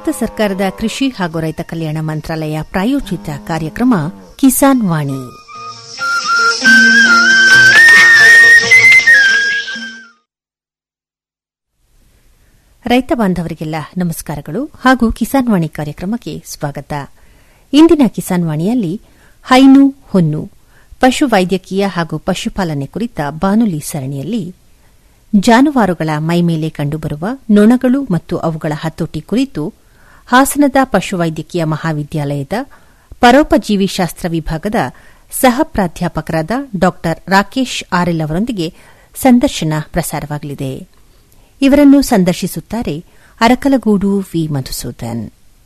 ಭಾರತ ಸರ್ಕಾರದ ಕೃಷಿ ಹಾಗೂ ರೈತ ಕಲ್ಯಾಣ ಮಂತ್ರಾಲಯ ಪ್ರಾಯೋಜಿತ ಕಾರ್ಯಕ್ರಮ ಕಿಸಾನ್ ವಾಣಿ ರೈತ ಬಾಂಧವರಿಗೆಲ್ಲ ನಮಸ್ಕಾರಗಳು ಹಾಗೂ ಕಿಸಾನ್ ವಾಣಿ ಕಾರ್ಯಕ್ರಮಕ್ಕೆ ಸ್ವಾಗತ ಇಂದಿನ ಕಿಸಾನ್ ವಾಣಿಯಲ್ಲಿ ಹೈನು ಹೊನ್ನು ಪಶು ವೈದ್ಯಕೀಯ ಹಾಗೂ ಪಶುಪಾಲನೆ ಕುರಿತ ಬಾನುಲಿ ಸರಣಿಯಲ್ಲಿ ಜಾನುವಾರುಗಳ ಮೈಮೇಲೆ ಕಂಡುಬರುವ ನೊಣಗಳು ಮತ್ತು ಅವುಗಳ ಹತೋಟಿ ಕುರಿತು ಹಾಸನದ ಪಶುವೈದ್ಯಕೀಯ ಮಹಾವಿದ್ಯಾಲಯದ ಪರೋಪಜೀವಿಶಾಸ್ತ್ರ ವಿಭಾಗದ ಸಹ ಪ್ರಾಧ್ಯಾಪಕರಾದ ಡಾ ರಾಕೇಶ್ ಆರ್ಎಲ್ ಅವರೊಂದಿಗೆ ಸಂದರ್ಶನ ಪ್ರಸಾರವಾಗಲಿದೆ ಇವರನ್ನು ಸಂದರ್ಶಿಸುತ್ತಾರೆ ಅರಕಲಗೂಡು ವಿ ಮಧುಸೂದನ್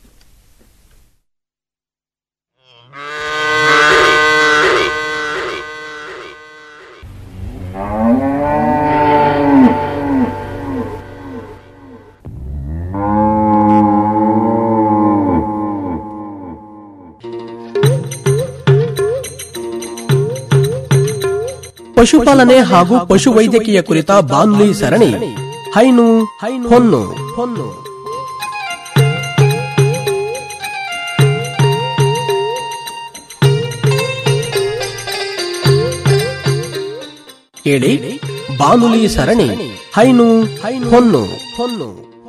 ಪಶುಪಾಲನೆ ಹಾಗೂ ಪಶುವೈದ್ಯಕೀಯ ಕುರಿತ ಬಾನುಲಿ ಸರಣಿ ಹೈನು ಹೊನ್ನು ಹೊನ್ನು ಕೇಳಿ ಬಾನುಲಿ ಸರಣಿ ಹೈನು ಹೊನ್ನು ಹೊನ್ನು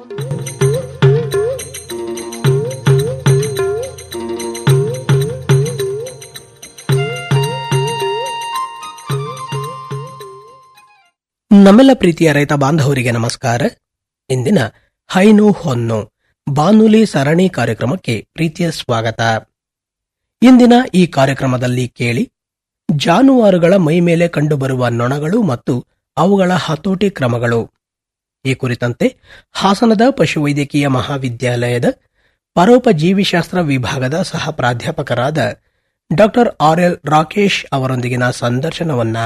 ನಮ್ಮೆಲ್ಲ ಪ್ರೀತಿಯ ರೈತ ಬಾಂಧವರಿಗೆ ನಮಸ್ಕಾರ ಇಂದಿನ ಹೈನು ಹೊನ್ನು ಬಾನುಲಿ ಸರಣಿ ಕಾರ್ಯಕ್ರಮಕ್ಕೆ ಪ್ರೀತಿಯ ಸ್ವಾಗತ ಇಂದಿನ ಈ ಕಾರ್ಯಕ್ರಮದಲ್ಲಿ ಕೇಳಿ ಜಾನುವಾರುಗಳ ಮೈಮೇಲೆ ಕಂಡುಬರುವ ನೊಣಗಳು ಮತ್ತು ಅವುಗಳ ಹತೋಟಿ ಕ್ರಮಗಳು ಈ ಕುರಿತಂತೆ ಹಾಸನದ ಪಶುವೈದ್ಯಕೀಯ ಮಹಾವಿದ್ಯಾಲಯದ ಪರೋಪಜೀವಿಶಾಸ್ತ್ರ ವಿಭಾಗದ ಸಹ ಪ್ರಾಧ್ಯಾಪಕರಾದ ಡಾಕ್ಟರ್ ಆರ್ ಎಲ್ ರಾಕೇಶ್ ಅವರೊಂದಿಗಿನ ಸಂದರ್ಶನವನ್ನ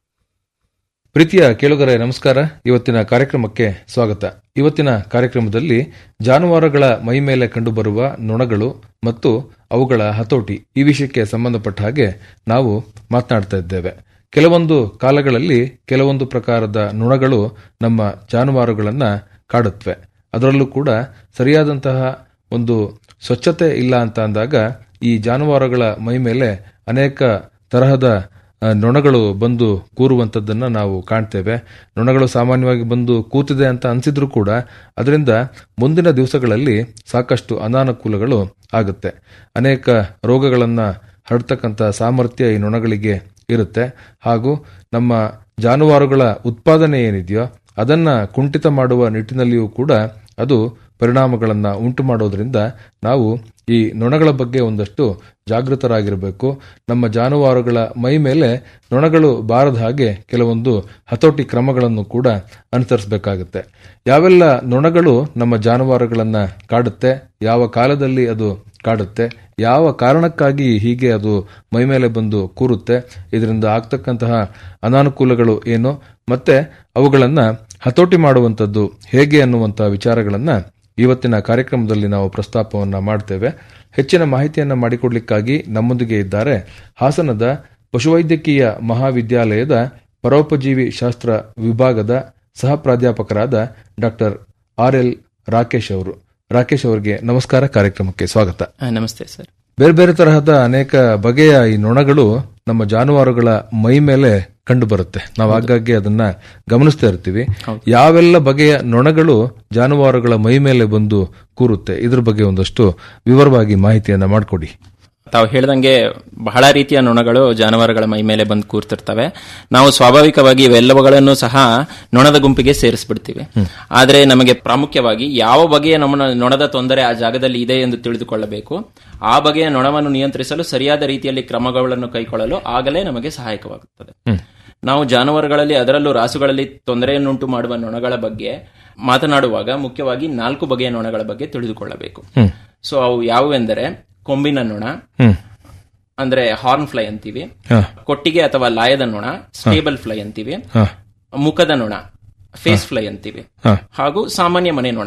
ಪ್ರೀತಿಯ ಕೇಳುಗರೆ ನಮಸ್ಕಾರ ಇವತ್ತಿನ ಕಾರ್ಯಕ್ರಮಕ್ಕೆ ಸ್ವಾಗತ ಇವತ್ತಿನ ಕಾರ್ಯಕ್ರಮದಲ್ಲಿ ಜಾನುವಾರುಗಳ ಮೈ ಮೇಲೆ ಕಂಡುಬರುವ ನೊಣಗಳು ಮತ್ತು ಅವುಗಳ ಹತೋಟಿ ಈ ವಿಷಯಕ್ಕೆ ಸಂಬಂಧಪಟ್ಟ ಹಾಗೆ ನಾವು ಮಾತನಾಡ್ತಾ ಇದ್ದೇವೆ ಕೆಲವೊಂದು ಕಾಲಗಳಲ್ಲಿ ಕೆಲವೊಂದು ಪ್ರಕಾರದ ನೊಣಗಳು ನಮ್ಮ ಜಾನುವಾರುಗಳನ್ನ ಕಾಡುತ್ತವೆ ಅದರಲ್ಲೂ ಕೂಡ ಸರಿಯಾದಂತಹ ಒಂದು ಸ್ವಚ್ಛತೆ ಇಲ್ಲ ಅಂತ ಅಂದಾಗ ಈ ಜಾನುವಾರುಗಳ ಮೈ ಮೇಲೆ ಅನೇಕ ತರಹದ ನೊಣಗಳು ಬಂದು ಕೂರುವಂಥದ್ದನ್ನು ನಾವು ಕಾಣ್ತೇವೆ ನೊಣಗಳು ಸಾಮಾನ್ಯವಾಗಿ ಬಂದು ಕೂತಿದೆ ಅಂತ ಅನಿಸಿದ್ರು ಕೂಡ ಅದರಿಂದ ಮುಂದಿನ ದಿವಸಗಳಲ್ಲಿ ಸಾಕಷ್ಟು ಅನಾನುಕೂಲಗಳು ಆಗುತ್ತೆ ಅನೇಕ ರೋಗಗಳನ್ನು ಹರಡ್ತಕ್ಕಂಥ ಸಾಮರ್ಥ್ಯ ಈ ನೊಣಗಳಿಗೆ ಇರುತ್ತೆ ಹಾಗೂ ನಮ್ಮ ಜಾನುವಾರುಗಳ ಉತ್ಪಾದನೆ ಏನಿದೆಯೋ ಅದನ್ನ ಕುಂಠಿತ ಮಾಡುವ ನಿಟ್ಟಿನಲ್ಲಿಯೂ ಕೂಡ ಅದು ಪರಿಣಾಮಗಳನ್ನ ಉಂಟು ಮಾಡೋದ್ರಿಂದ ನಾವು ಈ ನೊಣಗಳ ಬಗ್ಗೆ ಒಂದಷ್ಟು ಜಾಗೃತರಾಗಿರಬೇಕು ನಮ್ಮ ಜಾನುವಾರುಗಳ ಮೈ ಮೇಲೆ ನೊಣಗಳು ಬಾರದ ಹಾಗೆ ಕೆಲವೊಂದು ಹತೋಟಿ ಕ್ರಮಗಳನ್ನು ಕೂಡ ಅನುಸರಿಸಬೇಕಾಗುತ್ತೆ ಯಾವೆಲ್ಲ ನೊಣಗಳು ನಮ್ಮ ಜಾನುವಾರುಗಳನ್ನ ಕಾಡುತ್ತೆ ಯಾವ ಕಾಲದಲ್ಲಿ ಅದು ಕಾಡುತ್ತೆ ಯಾವ ಕಾರಣಕ್ಕಾಗಿ ಹೀಗೆ ಅದು ಮೈ ಮೇಲೆ ಬಂದು ಕೂರುತ್ತೆ ಇದರಿಂದ ಆಗ್ತಕ್ಕಂತಹ ಅನಾನುಕೂಲಗಳು ಏನು ಮತ್ತೆ ಅವುಗಳನ್ನ ಹತೋಟಿ ಮಾಡುವಂಥದ್ದು ಹೇಗೆ ಅನ್ನುವಂತಹ ವಿಚಾರಗಳನ್ನ ಇವತ್ತಿನ ಕಾರ್ಯಕ್ರಮದಲ್ಲಿ ನಾವು ಪ್ರಸ್ತಾಪವನ್ನ ಮಾಡ್ತೇವೆ ಹೆಚ್ಚಿನ ಮಾಹಿತಿಯನ್ನ ಮಾಡಿಕೊಡ್ಲಿಕ್ಕಾಗಿ ನಮ್ಮೊಂದಿಗೆ ಇದ್ದಾರೆ ಹಾಸನದ ಪಶುವೈದ್ಯಕೀಯ ಮಹಾವಿದ್ಯಾಲಯದ ಪರೋಪಜೀವಿ ಶಾಸ್ತ್ರ ವಿಭಾಗದ ಸಹ ಪ್ರಾಧ್ಯಾಪಕರಾದ ಡಾಕ್ಟರ್ ಆರ್ ಎಲ್ ರಾಕೇಶ್ ಅವರು ರಾಕೇಶ್ ಅವರಿಗೆ ನಮಸ್ಕಾರ ಕಾರ್ಯಕ್ರಮಕ್ಕೆ ಸ್ವಾಗತ ನಮಸ್ತೆ ಸರ್ ಬೇರೆ ಬೇರೆ ತರಹದ ಅನೇಕ ಬಗೆಯ ಈ ನೊಣಗಳು ನಮ್ಮ ಜಾನುವಾರುಗಳ ಮೈ ಮೇಲೆ ಕಂಡು ಬರುತ್ತೆ ನಾವು ಆಗಾಗ್ಗೆ ಅದನ್ನ ಗಮನಿಸ್ತಾ ಇರ್ತೀವಿ ಯಾವೆಲ್ಲ ಬಗೆಯ ನೊಣಗಳು ಜಾನುವಾರುಗಳ ಮೈ ಮೇಲೆ ಬಂದು ಕೂರುತ್ತೆ ಇದ್ರ ಬಗ್ಗೆ ಒಂದಷ್ಟು ವಿವರವಾಗಿ ಮಾಹಿತಿಯನ್ನ ಮಾಡಿಕೊಡಿ ತಾವು ಹೇಳ್ದಂಗೆ ಬಹಳ ರೀತಿಯ ನೊಣಗಳು ಜಾನುವಾರುಗಳ ಮೈ ಮೇಲೆ ಬಂದು ಕೂರ್ತಿರ್ತವೆ ನಾವು ಸ್ವಾಭಾವಿಕವಾಗಿ ಇವೆಲ್ಲವುಗಳನ್ನು ಸಹ ನೊಣದ ಗುಂಪಿಗೆ ಸೇರಿಸ್ಬಿಡ್ತೀವಿ ಆದ್ರೆ ನಮಗೆ ಪ್ರಾಮುಖ್ಯವಾಗಿ ಯಾವ ಬಗೆಯ ನೊಣ ನೊಣದ ತೊಂದರೆ ಆ ಜಾಗದಲ್ಲಿ ಇದೆ ಎಂದು ತಿಳಿದುಕೊಳ್ಳಬೇಕು ಆ ಬಗೆಯ ನೊಣವನ್ನು ನಿಯಂತ್ರಿಸಲು ಸರಿಯಾದ ರೀತಿಯಲ್ಲಿ ಕ್ರಮಗಳನ್ನು ಕೈಗೊಳ್ಳಲು ಆಗಲೇ ನಮಗೆ ಸಹಾಯಕವಾಗುತ್ತದೆ ನಾವು ಜಾನುವಾರುಗಳಲ್ಲಿ ಅದರಲ್ಲೂ ರಾಸುಗಳಲ್ಲಿ ತೊಂದರೆಯನ್ನುಂಟು ಮಾಡುವ ನೊಣಗಳ ಬಗ್ಗೆ ಮಾತನಾಡುವಾಗ ಮುಖ್ಯವಾಗಿ ನಾಲ್ಕು ಬಗೆಯ ನೊಣಗಳ ಬಗ್ಗೆ ತಿಳಿದುಕೊಳ್ಳಬೇಕು ಸೊ ಅವು ಯಾವುವೆಂದರೆ ಕೊಂಬಿನ ನೊಣ ಅಂದ್ರೆ ಹಾರ್ನ್ ಫ್ಲೈ ಅಂತೀವಿ ಕೊಟ್ಟಿಗೆ ಅಥವಾ ಲಾಯದ ನೊಣ ಸ್ಟೇಬಲ್ ಫ್ಲೈ ಅಂತೀವಿ ಮುಖದ ನೊಣ ಫೇಸ್ ಫ್ಲೈ ಅಂತೀವಿ ಹಾಗೂ ಸಾಮಾನ್ಯ ಮನೆ ನೊಣ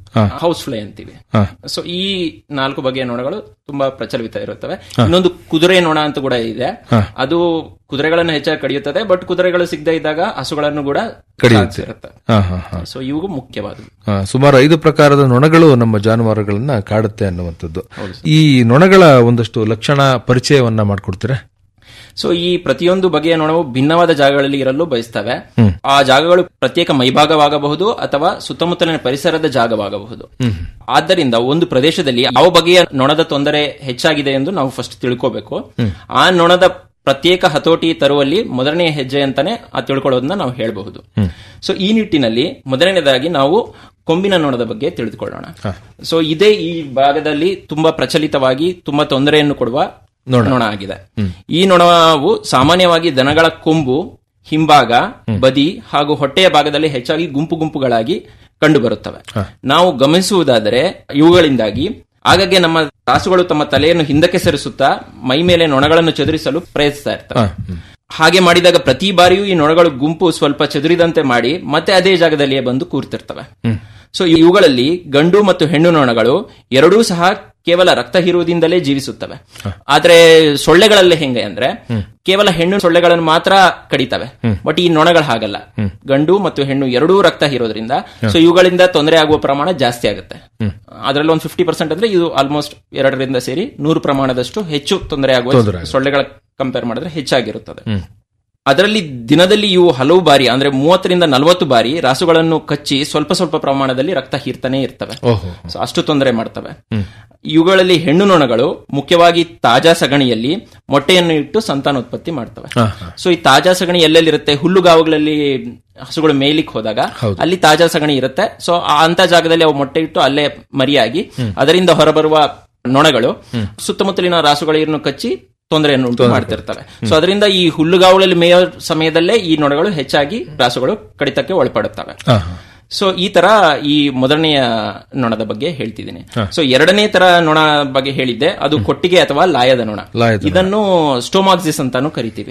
ಹೌಸ್ ಫ್ಲೈ ಅಂತೀವಿ ಹಾ. ಸೊ ಈ ನಾಲ್ಕು ಬಗೆಯ ನೊಣಗಳು ತುಂಬಾ ಪ್ರಚಲಿತ ಇರುತ್ತವೆ ಇನ್ನೊಂದು ಕುದುರೆ ನೊಣ ಅಂತ ಕೂಡ ಇದೆ ಅದು ಕುದುರೆಗಳನ್ನು ಹೆಚ್ಚಾಗಿ ಕಡಿಯುತ್ತದೆ ಬಟ್ ಕುದುರೆಗಳು ಸಿಗದೇ ಇದ್ದಾಗ ಹಸುಗಳನ್ನು ಕೂಡ ಕಡಿಯುತ್ತೆ. ಇರುತ್ತೆ ಹಾ ಹಾ ಹಾ ಸೊ ಇವು ಮುಖ್ಯವಾದವು ಆ, ಸುಮಾರು ಐದು ಪ್ರಕಾರದ ನೊಣಗಳು ನಮ್ಮ ಜಾನುವಾರುಗಳನ್ನ ಕಾಡುತ್ತೆ ಅನ್ನುವಂಥದ್ದು ಈ ನೊಣಗಳ ಒಂದಷ್ಟು ಲಕ್ಷಣ ಪರಿಚಯವನ್ನ ಮಾಡ್ಕೊಡ್ತೀರಾ ಸೊ ಈ ಪ್ರತಿಯೊಂದು ಬಗೆಯ ನೊಣವು ಭಿನ್ನವಾದ ಜಾಗಗಳಲ್ಲಿ ಇರಲು ಬಯಸ್ತವೆ ಆ ಜಾಗಗಳು ಪ್ರತ್ಯೇಕ ಮೈಭಾಗವಾಗಬಹುದು ಅಥವಾ ಸುತ್ತಮುತ್ತಲಿನ ಪರಿಸರದ ಜಾಗವಾಗಬಹುದು ಆದ್ದರಿಂದ ಒಂದು ಪ್ರದೇಶದಲ್ಲಿ ಯಾವ ಬಗೆಯ ನೊಣದ ತೊಂದರೆ ಹೆಚ್ಚಾಗಿದೆ ಎಂದು ನಾವು ಫಸ್ಟ್ ತಿಳ್ಕೋಬೇಕು ಆ ನೊಣದ ಪ್ರತ್ಯೇಕ ಹತೋಟಿ ತರುವಲ್ಲಿ ಮೊದಲನೆಯ ಹೆಜ್ಜೆ ಅಂತಾನೆ ಆ ತಿಳ್ಕೊಳ್ಳೋದನ್ನ ನಾವು ಹೇಳಬಹುದು ಸೊ ಈ ನಿಟ್ಟಿನಲ್ಲಿ ಮೊದಲನೇದಾಗಿ ನಾವು ಕೊಂಬಿನ ನೊಣದ ಬಗ್ಗೆ ತಿಳಿದುಕೊಳ್ಳೋಣ ಸೊ ಇದೇ ಈ ಭಾಗದಲ್ಲಿ ತುಂಬಾ ಪ್ರಚಲಿತವಾಗಿ ತುಂಬಾ ತೊಂದರೆಯನ್ನು ಕೊಡುವ ನೊಣ ಆಗಿದೆ ಈ ನೊಣವು ಸಾಮಾನ್ಯವಾಗಿ ದನಗಳ ಕೊಂಬು ಹಿಂಭಾಗ ಬದಿ ಹಾಗೂ ಹೊಟ್ಟೆಯ ಭಾಗದಲ್ಲಿ ಹೆಚ್ಚಾಗಿ ಗುಂಪು ಗುಂಪುಗಳಾಗಿ ಕಂಡು ಬರುತ್ತವೆ ನಾವು ಗಮನಿಸುವುದಾದರೆ ಇವುಗಳಿಂದಾಗಿ ಆಗಾಗ್ಗೆ ನಮ್ಮ ರಾಸುಗಳು ತಮ್ಮ ತಲೆಯನ್ನು ಹಿಂದಕ್ಕೆ ಸರಿಸುತ್ತಾ ಮೈ ಮೇಲೆ ನೊಣಗಳನ್ನು ಚದುರಿಸಲು ಪ್ರಯತ್ನಿಸ್ತಾ ಇರ್ತವೆ ಹಾಗೆ ಮಾಡಿದಾಗ ಪ್ರತಿ ಬಾರಿಯೂ ಈ ನೊಣಗಳು ಗುಂಪು ಸ್ವಲ್ಪ ಚದುರಿದಂತೆ ಮಾಡಿ ಮತ್ತೆ ಅದೇ ಜಾಗದಲ್ಲಿಯೇ ಬಂದು ಕೂರ್ತಿರ್ತವೆ ಸೊ ಇವುಗಳಲ್ಲಿ ಗಂಡು ಮತ್ತು ಹೆಣ್ಣು ನೊಣಗಳು ಎರಡೂ ಸಹ ಕೇವಲ ರಕ್ತ ಹೀರುವುದಿಂದಲೇ ಜೀವಿಸುತ್ತವೆ ಆದ್ರೆ ಸೊಳ್ಳೆಗಳಲ್ಲಿ ಹೆಂಗೆ ಅಂದ್ರೆ ಕೇವಲ ಹೆಣ್ಣು ಸೊಳ್ಳೆಗಳನ್ನು ಮಾತ್ರ ಕಡಿತವೆ ಬಟ್ ಈ ನೊಣಗಳು ಹಾಗಲ್ಲ ಗಂಡು ಮತ್ತು ಹೆಣ್ಣು ಎರಡೂ ರಕ್ತ ಹೀರೋದ್ರಿಂದ ಸೊ ಇವುಗಳಿಂದ ತೊಂದರೆ ಆಗುವ ಪ್ರಮಾಣ ಜಾಸ್ತಿ ಆಗುತ್ತೆ ಅದರಲ್ಲಿ ಒಂದು ಫಿಫ್ಟಿ ಪರ್ಸೆಂಟ್ ಅಂದ್ರೆ ಇದು ಆಲ್ಮೋಸ್ಟ್ ಎರಡರಿಂದ ಸೇರಿ ನೂರು ಪ್ರಮಾಣದಷ್ಟು ಹೆಚ್ಚು ತೊಂದರೆ ಆಗುವ ಸೊಳ್ಳೆಗಳ ಕಂಪೇರ್ ಮಾಡಿದ್ರೆ ಹೆಚ್ಚಾಗಿರುತ್ತದೆ ಅದರಲ್ಲಿ ದಿನದಲ್ಲಿ ಇವು ಹಲವು ಬಾರಿ ಅಂದ್ರೆ ಮೂವತ್ತರಿಂದ ನಲವತ್ತು ಬಾರಿ ರಾಸುಗಳನ್ನು ಕಚ್ಚಿ ಸ್ವಲ್ಪ ಸ್ವಲ್ಪ ಪ್ರಮಾಣದಲ್ಲಿ ರಕ್ತ ಹೀರ್ತಾನೆ ಇರ್ತವೆ ಓಹೋ ಸೊ ಅಷ್ಟು ತೊಂದರೆ ಮಾಡ್ತವೆ ಇವುಗಳಲ್ಲಿ ಹೆಣ್ಣು ನೊಣಗಳು ಮುಖ್ಯವಾಗಿ ತಾಜಾ ಸಗಣಿಯಲ್ಲಿ ಮೊಟ್ಟೆಯನ್ನು ಇಟ್ಟು ಸಂತಾನೋತ್ಪತ್ತಿ ಮಾಡ್ತವೆ ಸೊ ಈ ತಾಜಾ ಸಗಣಿ ಎಲ್ಲೆಲ್ಲಿರುತ್ತೆ ಹುಲ್ಲುಗಾವುಗಳಲ್ಲಿ ಹಸುಗಳು ಮೇಯ್ಲಿಕ್ಕೆ ಹೋದಾಗ ಅಲ್ಲಿ ತಾಜಾ ಸಗಣಿ ಇರುತ್ತೆ ಸೊ ಆ ಅಂತ ಜಾಗದಲ್ಲಿ ಅವು ಮೊಟ್ಟೆ ಇಟ್ಟು ಅಲ್ಲೇ ಮರಿಯಾಗಿ ಅದರಿಂದ ಹೊರಬರುವ ನೊಣಗಳು ಸುತ್ತಮುತ್ತಲಿನ ರಾಸುಗಳನ್ನು ಕಚ್ಚಿ ತೊಂದರೆಯನ್ನು ಉಂಟು ಮಾಡ್ತಿರ್ತವೆ ಸೊ ಅದರಿಂದ ಈ ಹುಲ್ಲುಗಾವುಗಳಲ್ಲಿ ಮೇಯೋ ಸಮಯದಲ್ಲೇ ಈ ನೊಣಗಳು ಹೆಚ್ಚಾಗಿ ರಾಸುಗಳು ಕಡಿತಕ್ಕೆ ಒಳಪಡುತ್ತವೆ ಸೊ ಈ ತರ ಈ ಮೊದಲನೆಯ ನೊಣದ ಬಗ್ಗೆ ಹೇಳ್ತಿದ್ದೀನಿ ಸೊ ಎರಡನೇ ತರ ನೊಣ ಬಗ್ಗೆ ಹೇಳಿದ್ದೆ ಅದು ಕೊಟ್ಟಿಗೆ ಅಥವಾ ಲಾಯದ ನೊಣ ಲಾಯದ ಇದನ್ನು ಸ್ಟೋಮಾಕ್ಸಿಸ್ ಅಂತಾನು ಕರಿತೀವಿ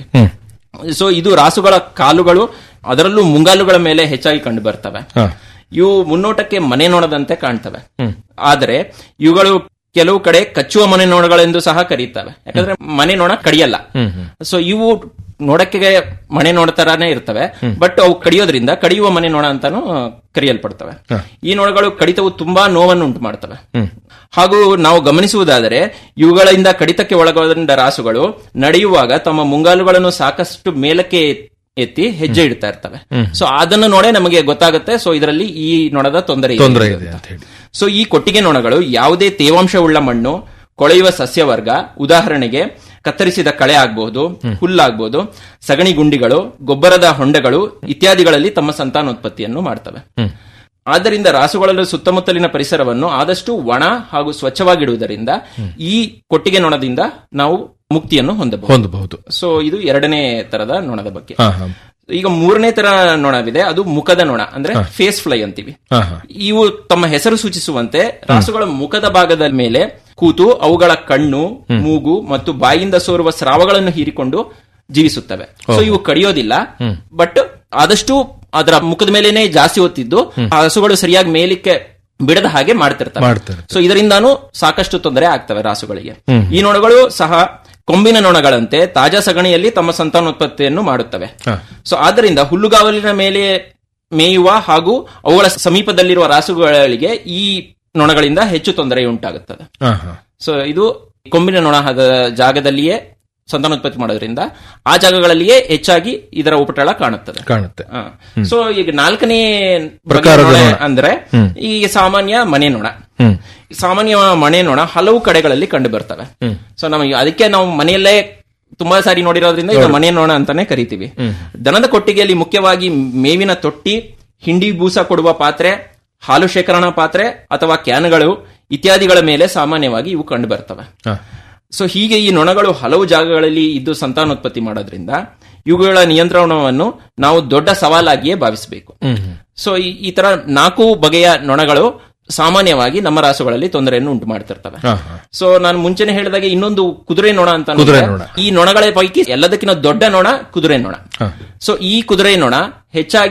ಸೊ ಇದು ರಾಸುಗಳ ಕಾಲುಗಳು ಅದರಲ್ಲೂ ಮುಂಗಾಲುಗಳ ಮೇಲೆ ಹೆಚ್ಚಾಗಿ ಕಂಡು ಬರ್ತವೆ ಇವು ಮುನ್ನೋಟಕ್ಕೆ ಮನೆ ನೊಣದಂತೆ ಕಾಣ್ತವೆ ಆದರೆ ಇವುಗಳು ಕೆಲವು ಕಡೆ ಕಚ್ಚುವ ಮನೆ ನೊಣಗಳೆಂದು ಸಹ ಕರೀತವೆ ಯಾಕಂದ್ರೆ ಮನೆ ನೊಣ ಕಡಿಯಲ್ಲ ಸೊ ಇವು ನೋಡಕ್ಕೆ ಮನೆ ನೊಣ ತರಾನೇ ಇರ್ತವೆ ಬಟ್ ಅವು ಕಡಿಯೋದ್ರಿಂದ ಕಡಿಯುವ ಮನೆ ನೊಣ ಅಂತಾನು ಕರೆಯಲ್ಪಡ್ತವೆ ಈ ನೊಣಗಳು ಕಡಿತವು ತುಂಬಾ ನೋವನ್ನು ಉಂಟು ಮಾಡ್ತವೆ ಹಾಗೂ ನಾವು ಗಮನಿಸುವುದಾದರೆ ಇವುಗಳಿಂದ ಕಡಿತಕ್ಕೆ ಒಳಗೊಂಡ ರಾಸುಗಳು ನಡೆಯುವಾಗ ತಮ್ಮ ಮುಂಗಾಲುಗಳನ್ನು ಸಾಕಷ್ಟು ಮೇಲಕ್ಕೆ ಎತ್ತಿ ಹೆಜ್ಜೆ ಇಡ್ತಾ ಇರ್ತವೆ ಸೊ ಅದನ್ನು ನೋಡೇ ನಮಗೆ ಗೊತ್ತಾಗುತ್ತೆ ಸೊ ಇದರಲ್ಲಿ ಈ ನೊಣದ ತೊಂದರೆ ಇದೆ ತೊಂದರೆ ಅಂತ. ಇದೆ ಅಂತ ಹೇಳಿ ಸೊ ಈ ಕೊಟ್ಟಿಗೆ ನೊಣಗಳು ಯಾವುದೇ ತೇವಾಂಶವುಳ್ಳ ಮಣ್ಣು ಕೊಳೆಯುವ ಸಸ್ಯವರ್ಗ ಉದಾಹರಣೆಗೆ ಕತ್ತರಿಸಿದ ಕಳೆ ಆಗಬಹುದು ಹುಲ್ಲಾಗಬಹುದು ಸಗಣಿ ಗುಂಡಿಗಳು ಗೊಬ್ಬರದ ಹೊಂಡಗಳು ಇತ್ಯಾದಿಗಳಲ್ಲಿ ತಮ್ಮ ಸಂತಾನೋತ್ಪತ್ತಿಯನ್ನು ಮಾಡ್ತವೆ ಆದ್ದರಿಂದ ರಾಸುಗಳಲ್ಲಿ ಸುತ್ತಮುತ್ತಲಿನ ಪರಿಸರವನ್ನು ಆದಷ್ಟು ಒಣ ಹಾಗೂ ಸ್ವಚ್ಛವಾಗಿಡುವುದರಿಂದ ಈ ಕೊಟ್ಟಿಗೆ ನೊಣದಿಂದ ನಾವು ಮುಕ್ತಿಯನ್ನು ಹೊಂದಬಹುದು ಹೊಂದಬಹುದು ಸೊ ಇದು ಎರಡನೇ ತರದ ನೊಣದ ಬಗ್ಗೆ ಹಾ ಹಾ ಈಗ ಮೂರನೇ ತರ ನೊಣವಿದೆ ಅದು ಮುಖದ ನೊಣ ಅಂದ್ರೆ ಫೇಸ್ ಫ್ಲೈ ಅಂತೀವಿ ಹಾ ಹಾ ಇವು ತಮ್ಮ ಹೆಸರು ಸೂಚಿಸುವಂತೆ ರಾಸುಗಳ ಮುಖದ ಭಾಗದ ಮೇಲೆ ಕೂತು ಅವುಗಳ ಕಣ್ಣು ಮೂಗು ಮತ್ತು ಬಾಯಿಂದ ಸೋರುವ ಸ್ರಾವಗಳನ್ನು ಹೀರಿಕೊಂಡು ಜೀವಿಸುತ್ತವೆ ಸೊ ಇವು ಕಡಿಯೋದಿಲ್ಲ ಬಟ್ ಆದಷ್ಟು ಅದರ ಮುಖದ ಮೇಲೇನೆ ಜಾಸ್ತಿ ಹೊತ್ತಿದ್ದು ಆ ಹಸುಗಳು ಸರಿಯಾಗಿ ಮೇಲಿಕ್ಕೆ ಬಿಡದ ಹಾಗೆ ಮಾಡ್ತಿರ್ತವೆ ಮಾಡ್ತಾರೆ ಸೊ ಇದರಿಂದಾನು ಸಾಕಷ್ಟು ತೊಂದರೆ ಆಗ್ತವೆ ರಾಸುಗಳಿಗೆ ಈ ನೊಣಗಳು ಸಹ ಕೊಂಬಿನ ನೊಣಗಳಂತೆ ತಾಜಾ ಸಗಣಿಯಲ್ಲಿ ತಮ್ಮ ಸಂತಾನೋತ್ಪತ್ತಿಯನ್ನು ಮಾಡುತ್ತವೆ ಸೊ ಆದ್ದರಿಂದ ಹುಲ್ಲುಗಾವಲಿನ ಮೇಲೆ ಮೇಯುವ ಹಾಗೂ ಅವುಗಳ ಸಮೀಪದಲ್ಲಿರುವ ರಾಸುಗಳಿಗೆ ಈ ನೊಣಗಳಿಂದ ಹೆಚ್ಚು ತೊಂದರೆ ಉಂಟಾಗುತ್ತದೆ ಹಾ ಹಾ ಸೊ ಇದು ಕೊಂಬಿನ ನೊಣದ ಜಾಗದಲ್ಲಿಯೇ ಸಂತಾನೋತ್ಪತ್ತಿ ಮಾಡೋದ್ರಿಂದ ಆ ಜಾಗಗಳಲ್ಲಿಯೇ ಹೆಚ್ಚಾಗಿ ಇದರ ಉಪಟಳ ಕಾಣುತ್ತದೆ ಕಾಣುತ್ತೆ ಸೊ ಈಗ ನಾಲ್ಕನೇ ಬಗೆಯ ಪ್ರಕಾರದ ನೊಣ ನೊಣ. ಅಂದ್ರೆ ಈ ಸಾಮಾನ್ಯ ಮನೆ ನೊಣ ಹ್ಮ್ ಸಾಮಾನ್ಯ ಮನೆ ನೊಣ ಹಲವು ಕಡೆಗಳಲ್ಲಿ ಕಂಡು ಬರ್ತವೆ ಸೊ ನಮಗೆ ಅದಕ್ಕೆ ನಾವು ಮನೆಯಲ್ಲೇ ತುಂಬಾ ಸಾರಿ ನೋಡಿರೋದ್ರಿಂದ ಇದು ಮನೆ ನೊಣ ಅಂತಾನೆ ಕರಿತೀವಿ ದನದ ಕೊಟ್ಟಿಗೆಯಲ್ಲಿ ಮುಖ್ಯವಾಗಿ ಮೇವಿನ ತೊಟ್ಟಿ ಹಿಂಡಿ ಬೂಸ ಕೊಡುವ ಪಾತ್ರೆ ಹಾಲು ಶೇಖರಣಾ ಪಾತ್ರೆ ಅಥವಾ ಕ್ಯಾನ್ಗಳು ಇತ್ಯಾದಿಗಳ ಮೇಲೆ ಸಾಮಾನ್ಯವಾಗಿ ಇವು ಕಂಡು ಬರ್ತವೆ ಹಾ ಸೊ ಹೀಗೆ ಈ ನೊಣಗಳು ಹಲವು ಜಾಗಗಳಲ್ಲಿ ಇದ್ದು ಸಂತಾನೋತ್ಪತ್ತಿ ಮಾಡೋದ್ರಿಂದ ಇವುಗಳ ನಿಯಂತ್ರಣವನ್ನು ನಾವು ದೊಡ್ಡ ಸವಾಲಾಗಿಯೇ ಭಾವಿಸಬೇಕು ಸೊ ಈ- ಈ ತರ ನಾಲ್ಕು ಬಗೆಯ ನೊಣಗಳು ಸಾಮಾನ್ಯವಾಗಿ ನಮ್ಮ ರಾಸುಗಳಲ್ಲಿ ತೊಂದರೆಯನ್ನು ಉಂಟು ಮಾಡ್ತಿರ್ತವೆ ಹಾ ಹಾ ಸೊ ನಾನು ಮುಂಚೆನೆ ಹೇಳಿದಾಗೆ ಇನ್ನೊಂದು ಕುದುರೆ ನೊಣ ಅಂತ ಕುದುರೆ ಅಂದ್ರೆ, ನೊಣ. ಈ ನೊಣಗಳ ಪೈಕಿ ಎಲ್ಲದಕ್ಕಿಂತ ದೊಡ್ಡ ನೊಣ ಕುದುರೆ ನೊಣ ಸೊ ಈ ಕುದುರೆ ನೊಣ ಹೆಚ್ಚಾಗಿ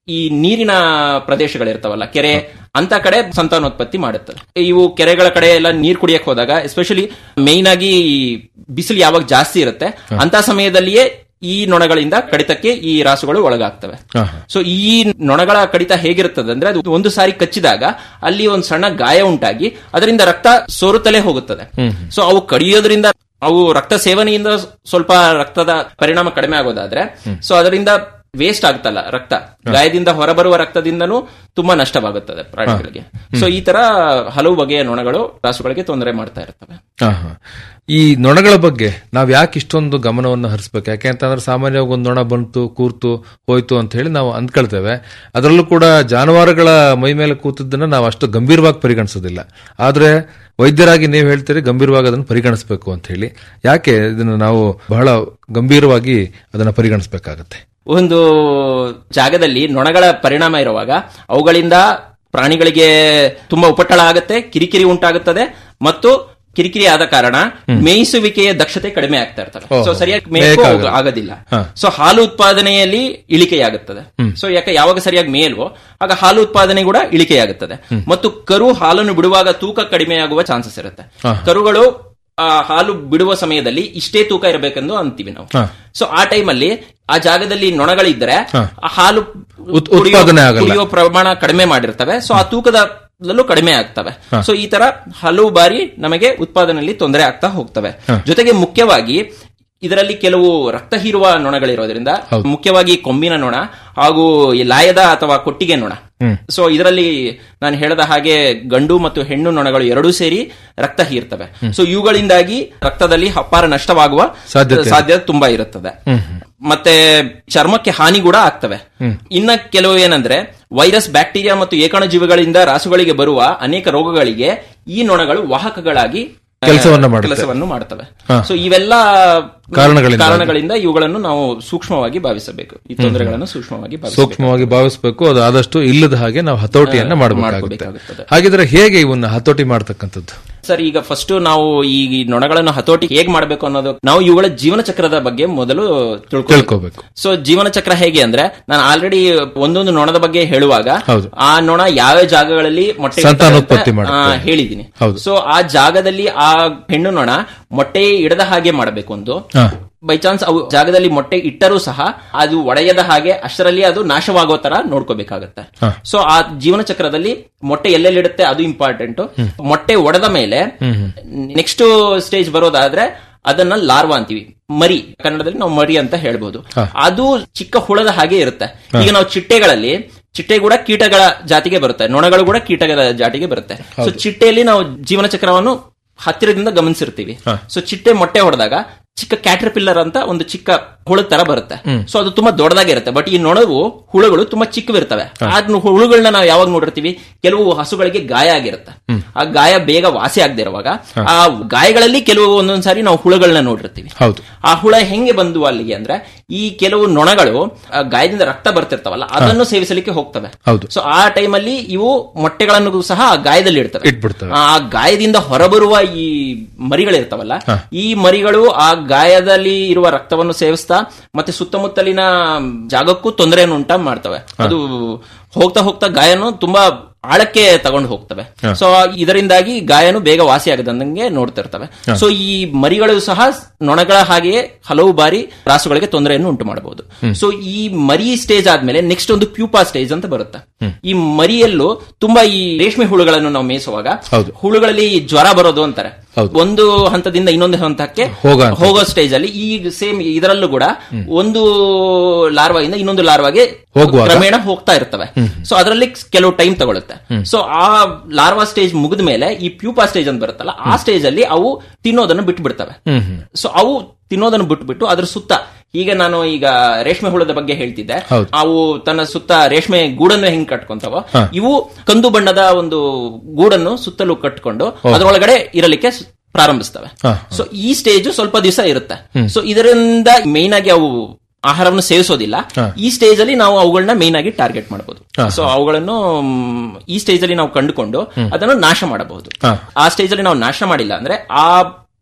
ಈ ನೀರಿನ ಪ್ರದೇಶಗಳಿರ್ತಾವಲ್ಲ ಕೆರೆ ಅಂತ ಕಡೆ ಸಂತಾನೋತ್ಪತ್ತಿ ಮಾಡುತ್ತದೆ ಇವು ಕೆರೆಗಳ ಕಡೆ ಎಲ್ಲ ನೀರ್ ಕುಡಿಯಕ್ ಹೋದಾಗ ಎಸ್ಪೆಷಲಿ ಮೇಯ್ನ್ ಆಗಿ ಬಿಸಿಲು ಯಾವಾಗ ಜಾಸ್ತಿ ಇರುತ್ತೆ ಅಂತ ಸಮಯದಲ್ಲಿಯೇ ಈ ನೊಣಗಳಿಂದ ಕಡಿತಕ್ಕೆ ಈ ರಾಸುಗಳು ಒಳಗಾಗ್ತವೆ ಸೊ ಈ ನೊಣಗಳ ಕಡಿತ ಹೇಗಿರುತ್ತದೆ ಅಂದ್ರೆ ಅದು ಒಂದು ಸಾರಿ ಕಚ್ಚಿದಾಗ ಅಲ್ಲಿ ಒಂದು ಸಣ್ಣ ಗಾಯ ಉಂಟಾಗಿ ಅದರಿಂದ ರಕ್ತ ಸೋರುತ್ತಲೇ ಹೋಗುತ್ತದೆ ಸೊ ಅವು ಕಡಿಯೋದ್ರಿಂದ ಅವು ರಕ್ತ ಸೇವನೆಯಿಂದ ಸ್ವಲ್ಪ ರಕ್ತದ ಪರಿಣಾಮ ಕಡಿಮೆ ಆಗೋದಾದ್ರೆ ಸೊ ಅದರಿಂದ ವೇಸ್ಟ್ ಆಗ್ತಲ್ಲ ರಕ್ತ ಗಾಯದಿಂದ ಹೊರಬರುವ ರಕ್ತದಿಂದನೂ ತುಂಬಾ ನಷ್ಟವಾಗುತ್ತದೆ ಪ್ರಾಣಿಗಳಿಗೆ ಸೊ ಈ ತರ ಹಲವು ಬಗೆಯ ನೊಣಗಳು ರಾಸುಗಳಿಗೆ ತೊಂದರೆ ಮಾಡ್ತಾ ಇರ್ತವೆ ಹಾ, ಹಾ. ಈ ನೊಣಗಳ ಬಗ್ಗೆ ನಾವ್ ಯಾಕೆ ಇಷ್ಟೊಂದು ಗಮನವನ್ನು ಹರಿಸ್ಬೇಕು ಯಾಕೆ ಅಂತಂದ್ರೆ ಸಾಮಾನ್ಯವಾಗಿ ಒಂದು ನೊಣ ಬಂತು ಕೂರ್ತು ಹೋಯ್ತು ಅಂತ ಹೇಳಿ ನಾವು ಅಂದ್ಕೊಳ್ತೇವೆ ಅದರಲ್ಲೂ ಕೂಡ ಜಾನುವಾರುಗಳ ಮೈ ಮೇಲೆ ಕೂತದ್ದನ್ನ ನಾವು ಅಷ್ಟು ಗಂಭೀರವಾಗಿ ಪರಿಗಣಿಸೋದಿಲ್ಲ ಆದ್ರೆ ವೈದ್ಯರಾಗಿ ನೀವು ಹೇಳ್ತೀರಿ ಗಂಭೀರವಾಗಿ ಅದನ್ನು ಪರಿಗಣಿಸಬೇಕು ಅಂತ ಹೇಳಿ ಯಾಕೆ ಇದನ್ನು ನಾವು ಬಹಳ ಗಂಭೀರವಾಗಿ ಅದನ್ನ ಪರಿಗಣಿಸಬೇಕಾಗತ್ತೆ ಒಂದು ಜಾಗದಲ್ಲಿ ನೊಣಗಳ ಪರಿಣಾಮ ಇರುವಾಗ ಅವುಗಳಿಂದ ಪ್ರಾಣಿಗಳಿಗೆ ತುಂಬಾ ಉಪಟಳ ಆಗುತ್ತೆ ಕಿರಿಕಿರಿ ಉಂಟಾಗುತ್ತದೆ ಮತ್ತು ಕಿರಿಕಿರಿ ಆದ ಕಾರಣ ಮೇಯಿಸುವಿಕೆಯ ದಕ್ಷತೆ ಕಡಿಮೆ ಆಗ್ತಾ ಇರ್ತವೆ ಸೊ ಸರಿಯಾಗಿ ಮೇಯಕ್ಕೂ ಮೇಯಕ್ಕಾಗಲ್ಲ. ಆಗೋದಿಲ್ಲ ಸೊ ಹಾಲು ಉತ್ಪಾದನೆಯಲ್ಲಿ ಇಳಿಕೆಯಾಗುತ್ತದೆ ಸೊ ಯಾಕೆ ಯಾವಾಗ ಸರಿಯಾಗಿ ಮೇಲ್ವೋ ಆಗ ಹಾಲು ಉತ್ಪಾದನೆ ಕೂಡ ಇಳಿಕೆಯಾಗುತ್ತದೆ ಮತ್ತು ಕರು ಹಾಲನ್ನು ಬಿಡುವಾಗ ತೂಕ ಕಡಿಮೆಯಾಗುವ ಚಾನ್ಸಸ್ ಇರುತ್ತೆ ಕರುಗಳು ಆ ಹಾಲು ಬಿಡುವ ಸಮಯದಲ್ಲಿ ಇಷ್ಟೇ ತೂಕ ಇರಬೇಕೆಂದು ಅಂತೀವಿ ನಾವು ಸೊ ಆ ಟೈಮಲ್ಲಿ ಆ ಜಾಗದಲ್ಲಿ ನೊಣಗಳಿದ್ದರೆ ಆ ಹಾಲು ಉತ್- ಕುಡಿಯೋ- ಉತ್ಪಾದನೆ ಆಗಲ್ಲ. ಕುಡಿಯೋ ಪ್ರಮಾಣ ಕಡಿಮೆ ಮಾಡಿರ್ತವೆ ಸೊ ಆ ತೂಕದ ದಲ್ಲೂ ಕಡಿಮೆ ಆಗ್ತವೆ ಸೊ ಈ ತರ ಹಲವು ಬಾರಿ ನಮಗೆ ಉತ್ಪಾದನೆಯಲ್ಲಿ ತೊಂದರೆ ಆಗ್ತಾ ಹೋಗ್ತವೆ ಜೊತೆಗೆ ಮುಖ್ಯವಾಗಿ ಇದರಲ್ಲಿ ಕೆಲವು ರಕ್ತ ಹೀರುವ ನೊಣಗಳಿರೋದ್ರಿಂದ ಮುಖ್ಯವಾಗಿ ಕೊಂಬಿನ ನೊಣ ಹಾಗೂ ಈ ಲಾಯದ ಅಥವಾ ಕೊಟ್ಟಿಗೆ ನೊಣ ಸೊ ಇದರಲ್ಲಿ ನಾನು ಹೇಳದ ಹಾಗೆ ಗಂಡು ಮತ್ತು ಹೆಣ್ಣು ನೊಣಗಳು ಎರಡೂ ಸೇರಿ ರಕ್ತ ಹೀರ್ತವೆ ಸೊ ಇವುಗಳಿಂದಾಗಿ ರಕ್ತದಲ್ಲಿ ಅಪಾರ ನಷ್ಟವಾಗುವ ಸಾಧ್ಯತೆ. ಸಾಧ್ಯತೆ ತುಂಬಾ ಇರುತ್ತದೆ ಮತ್ತೆ ಚರ್ಮಕ್ಕೆ ಹಾನಿ ಕೂಡ ಆಗ್ತವೆ ಇನ್ನ ಕೆಲವು ಏನಂದ್ರೆ ವೈರಸ್ ಬ್ಯಾಕ್ಟೀರಿಯಾ ಮತ್ತು ಏಕಣಜೀವಿಗಳಿಂದ ರಾಸುಗಳಿಗೆ ಬರುವ ಅನೇಕ ರೋಗಗಳಿಗೆ ಈ ನೊಣಗಳು ವಾಹಕಗಳಾಗಿ ಆ, ಕೆಲಸವನ್ನ ಮಾಡುತ್ತೆ. ಕೆಲಸವನ್ನು ಮಾಡ್ತವೆ ಸೊ ಇವೆಲ್ಲ ಕಾರಣಗಳಿಂದಾಗಿ. ಕಾರಣಗಳಿಂದ ಇವುಗಳನ್ನು ನಾವು ಸೂಕ್ಷ್ಮವಾಗಿ ಭಾವಿಸಬೇಕು ಈ ತೊಂದರೆಗಳನ್ನು ಸೂಕ್ಷ್ಮವಾಗಿ ಭಾವಿಸಬೇಕು ಸೂಕ್ಷ್ಮವಾಗಿ ಭಾವಿಸಬೇಕು ಅದು ಆದಷ್ಟು ಇಲ್ಲದ ಹಾಗೆ ನಾವು ಹತೋಟಿಯನ್ನ ಮಾಡಬೇಕಾಗುತ್ತೆ ಮಾಡ್ಕೋಬೇಕಾಗುತ್ತದೆ. ಹಾಗಿದ್ರೆ ಹೇಗೆ ಇವನ್ನ ಹತೋಟಿ ಮಾಡ್ತಕ್ಕಂಥದ್ದು ಸರ್ ಈಗ ಫಸ್ಟ್ ನಾವು ಈ ನೊಣಗಳನ್ನು ಹತೋಟಿ ಹೇಗ್ ಮಾಡಬೇಕು ಅನ್ನೋದು ನಾವು ಇವುಗಳ ಜೀವನ ಚಕ್ರದ ಬಗ್ಗೆ ಮೊದಲು ತಿಳ್ಕೊಬೇಕು ತಿಳ್ಕೋಬೇಕು ಸೊ ಜೀವನ ಚಕ್ರ ಹೇಗೆ ಅಂದ್ರೆ ನಾನು ಆಲ್ರೆಡಿ ಒಂದೊಂದು ನೊಣದ ಬಗ್ಗೆ ಹೇಳುವಾಗ ಹೌದು. ಆ ನೊಣ ಯಾವ ಜಾಗಗಳಲ್ಲಿ ಮೊಟ್ಟೆ ಇಡ್ತವೆ ಅಂತ, ಸಂತಾನೋತ್ಪತ್ತಿ ಮಾಡುತ್ತೆ. ಆ, ಹೇಳಿದ್ದೀನಿ ಹೌದು. ಸೊ ಆ ಜಾಗದಲ್ಲಿ ಆ ಹೆಣ್ಣು ನೊಣ ಮೊಟ್ಟೆ ಇಡದ ಹಾಗೆ ಮಾಡಬೇಕು ಒಂದು ಹಾ. ಬೈ ಚಾನ್ಸ್ ಅವು ಜಾಗದಲ್ಲಿ ಮೊಟ್ಟೆ ಇಟ್ಟರೂ ಸಹ ಅದು ಒಡೆಯದ ಹಾಗೆ ಅಷ್ಟರಲ್ಲಿ ಅದು ನಾಶವಾಗೋ ತರ ನೋಡ್ಕೋಬೇಕಾಗತ್ತೆ ಸೊ ಆ ಜೀವನ ಚಕ್ರದಲ್ಲಿ ಮೊಟ್ಟೆ ಎಲ್ಲೆಲ್ಲಿಡುತ್ತೆ ಅದು ಇಂಪಾರ್ಟೆಂಟ್ ಮೊಟ್ಟೆ ಒಡೆದ ಮೇಲೆ ನೆಕ್ಸ್ಟ್ ಸ್ಟೇಜ್ ಬರೋದಾದ್ರೆ ಅದನ್ನ ಲಾರ್ವಾ ಅಂತೀವಿ ಮರಿ ಕನ್ನಡದಲ್ಲಿ ನಾವು ಮರಿ ಅಂತ ಹೇಳ್ಬೋದು ಅದು ಚಿಕ್ಕ ಹುಳದ ಹಾಗೆ ಇರುತ್ತೆ ಈಗ ನಾವು ಚಿಟ್ಟೆಗಳಲ್ಲಿ ಚಿಟ್ಟೆ ಕೂಡ ಕೀಟಗಳ ಜಾತಿಗೆ ಬರುತ್ತೆ ನೊಣಗಳು ಕೂಡ ಕೀಟಗಳ ಜಾತಿಗೆ ಬರುತ್ತೆ ಸೊ ಚಿಟ್ಟೆಯಲ್ಲಿ ನಾವು ಜೀವನ ಚಕ್ರವನ್ನು ಹತ್ತಿರದಿಂದ ಗಮನಿಸಿರ್ತೀವಿ ಸೊ ಚಿಟ್ಟೆ ಮೊಟ್ಟೆ ಹೊಡೆದಾಗ ಚಿಕ್ಕ ಕ್ಯಾಟರ್ಪಿಲ್ಲರ್ ಅಂತ ಒಂದು ಚಿಕ್ಕ ಹುಳದ ತರ ಬರುತ್ತೆ ಸೊ ಅದು ತುಂಬಾ ದೊಡ್ಡದಾಗಿ ಇರುತ್ತೆ ಬಟ್ ಈ ನೊಣವು ಹುಳುಗಳು ತುಂಬಾ ಚಿಕ್ಕವಿರ್ತವೆ ಆ ಹುಳುಗಳನ್ನ ನಾವು ಯಾವಾಗ ನೋಡಿರ್ತೀವಿ ಕೆಲವು ಹಸುಗಳಿಗೆ ಗಾಯ ಆಗಿರುತ್ತೆ ಆ ಗಾಯ ಬೇಗ ವಾಸಿ ಆಗದೆ ಇರುವಾಗ ಆ ಗಾಯಗಳಲ್ಲಿ ಕೆಲವು ಒಂದೊಂದ್ಸಾರಿ ನಾವು ಹುಳುಗಳನ್ನ ನೋಡಿರ್ತೀವಿ ಹೌದು ಆ ಹುಳ ಹೆಂಗೆ ಬಂದು ಅಲ್ಲಿಗೆ ಅಂದ್ರೆ ಈ ಕೆಲವು ನೊಣಗಳು ಆ ಗಾಯದಿಂದ ರಕ್ತ ಬರ್ತಿರ್ತಾವಲ್ಲ ಅದನ್ನು ಸೇವಿಸಲಿಕ್ಕೆ ಹೋಗ್ತವೆ ಹೌದು. ಸೊ ಆ ಟೈಮಲ್ಲಿ ಇವು ಮೊಟ್ಟೆಗಳನ್ನು ಸಹ ಆ ಗಾಯದಲ್ಲಿ ಇಡ್ತವೆ ಇಟ್ಬಿಡ್ತವೆ. ಆ ಗಾಯದಿಂದ ಹೊರಬರುವ ಈ ಮರಿಗಳಿರ್ತಾವಲ್ಲ ಈ ಮರಿಗಳು ಆ ಗಾಯದಲ್ಲಿ ಇರುವ ರಕ್ತವನ್ನು ಸೇವಿಸ್ತಾ ಮತ್ತೆ ಸುತ್ತಮುತ್ತಲಿನ ಜಾಗಕ್ಕೂ ತೊಂದರೆಯನ್ನು ಉಂಟ ಮಾಡ್ತವೆ ಅದು ಹೋಗ್ತಾ ಹೋಗ್ತಾ ಗಾಯನು ತುಂಬಾ ಆಳಕ್ಕೆ ತಗೊಂಡು ಹೋಗ್ತವೆ ಸೊ ಇದರಿಂದಾಗಿ ಗಾಯನು ಬೇಗ ವಾಸಿ ಆಗದಂಗೆ ನೋಡ್ತಿರ್ತವೆ ಸೊ ಈ ಮರಿಗಳು ಸಹ ನೊಣಗಳ ಹಾಗೆಯೇ ಹಲವು ಬಾರಿ ರಾಸುಗಳಿಗೆ ತೊಂದರೆಯನ್ನು ಉಂಟು ಮಾಡಬಹುದು ಸೊ ಈ ಮರಿ ಸ್ಟೇಜ್ ಆದ್ಮೇಲೆ ನೆಕ್ಸ್ಟ್ ಒಂದು ಪ್ಯೂಪಾ ಸ್ಟೇಜ್ ಅಂತ ಬರುತ್ತೆ ಈ ಮರಿಯಲ್ಲೂ ತುಂಬಾ ಈ ರೇಷ್ಮೆ ಹುಳುಗಳನ್ನು ನಾವು ಮೇಯಿಸುವಾಗ ಹೌದು. ಹುಳುಗಳಲ್ಲಿ ಜ್ವರ ಬರೋದು ಅಂತಾರೆ ಹೌದು. ಒಂದು ಹಂತದಿಂದ ಇನ್ನೊಂದು ಹಂತಕ್ಕೆ ಹೋಗೋ ಹಂತ. ಹೋಗೋ ಸ್ಟೇಜ್ ಅಲ್ಲಿ ಈ ಸೇಮ್ ಇದರಲ್ಲೂ ಕೂಡ ಒಂದು ಲಾರ್ವಾಯಿಂದ ಇನ್ನೊಂದು ಲಾರ್ವಾಗೆ ಹೋಗುವಾಗ? ಕ್ರಮೇಣ ಹೋಗ್ತಾ ಇರ್ತವೆ ಸೊ ಅದರಲ್ಲಿ ಕೆಲವು ಟೈಮ್ ತಗೊಳುತ್ತೆ ಸೊ ಆ ಲಾರ್ವಾ ಸ್ಟೇಜ್ ಮುಗಿದ ಮೇಲೆ ಈ ಪ್ಯೂಪಾ ಸ್ಟೇಜ್ ಅಂತ ಬರುತ್ತಲ್ಲ ಆ ಸ್ಟೇಜ್ ಅಲ್ಲಿ ಅವು ತಿನ್ನೋದನ್ನು ಬಿಟ್ಟು ಬಿಡ್ತವೆ ಸೊ ಅವು ತಿನ್ನೋದನ್ನು ಬಿಟ್ಬಿಟ್ಟು ಅದ್ರ ಸುತ್ತ ಈಗ ನಾನು ಈಗ ರೇಷ್ಮೆ ಹುಳದ ಬಗ್ಗೆ ಹೇಳ್ತಿದ್ದೆ ಹೌದು. ಅವು ತನ್ನ ಸುತ್ತ ರೇಷ್ಮೆ ಗೂಡನ್ನು ಹೆಂಗ್ ಕಟ್ಕೊಂತಾವೋ ಇವು ಕಂದು ಬಣ್ಣದ ಒಂದು ಗೂಡನ್ನು ಸುತ್ತಲೂ ಕಟ್ಕೊಂಡು ಅದರೊಳಗಡೆ ಇರಲಿಕ್ಕೆ ಸ್- ಪ್ರಾರಂಭಿಸ್ತವೆ ಸೊ ಈ ಸ್ಟೇಜ್ ಸ್ವಲ್ಪ ದಿವಸ ಇರುತ್ತೆ ಸೊ ಇದರಿಂದ ಮೇನ್ ಆಗಿ ಅವು ಆಹಾರವನ್ನು ಸೇವಿಸೋದಿಲ್ಲ ಈ ಸ್ಟೇಜ್ ಅಲ್ಲಿ ನಾವು ಅವುಗಳನ್ನ ಮೇನ್ ಆಗಿ ಟಾರ್ಗೆಟ್ ಮಾಡಬಹುದು ಸೊ ಅವುಗಳನ್ನು ಮ್, ಈ ಸ್ಟೇಜ್ ಅಲ್ಲಿ ನಾವು ಕಂಡುಕೊಂಡು ಅದನ್ನು ನಾಶ ಮಾಡಬಹುದು ಆ ಸ್ಟೇಜ್ ಅಲ್ಲಿ ನಾವು ನಾಶ ಮಾಡಿಲ್ಲ ಅಂದ್ರೆ ಆ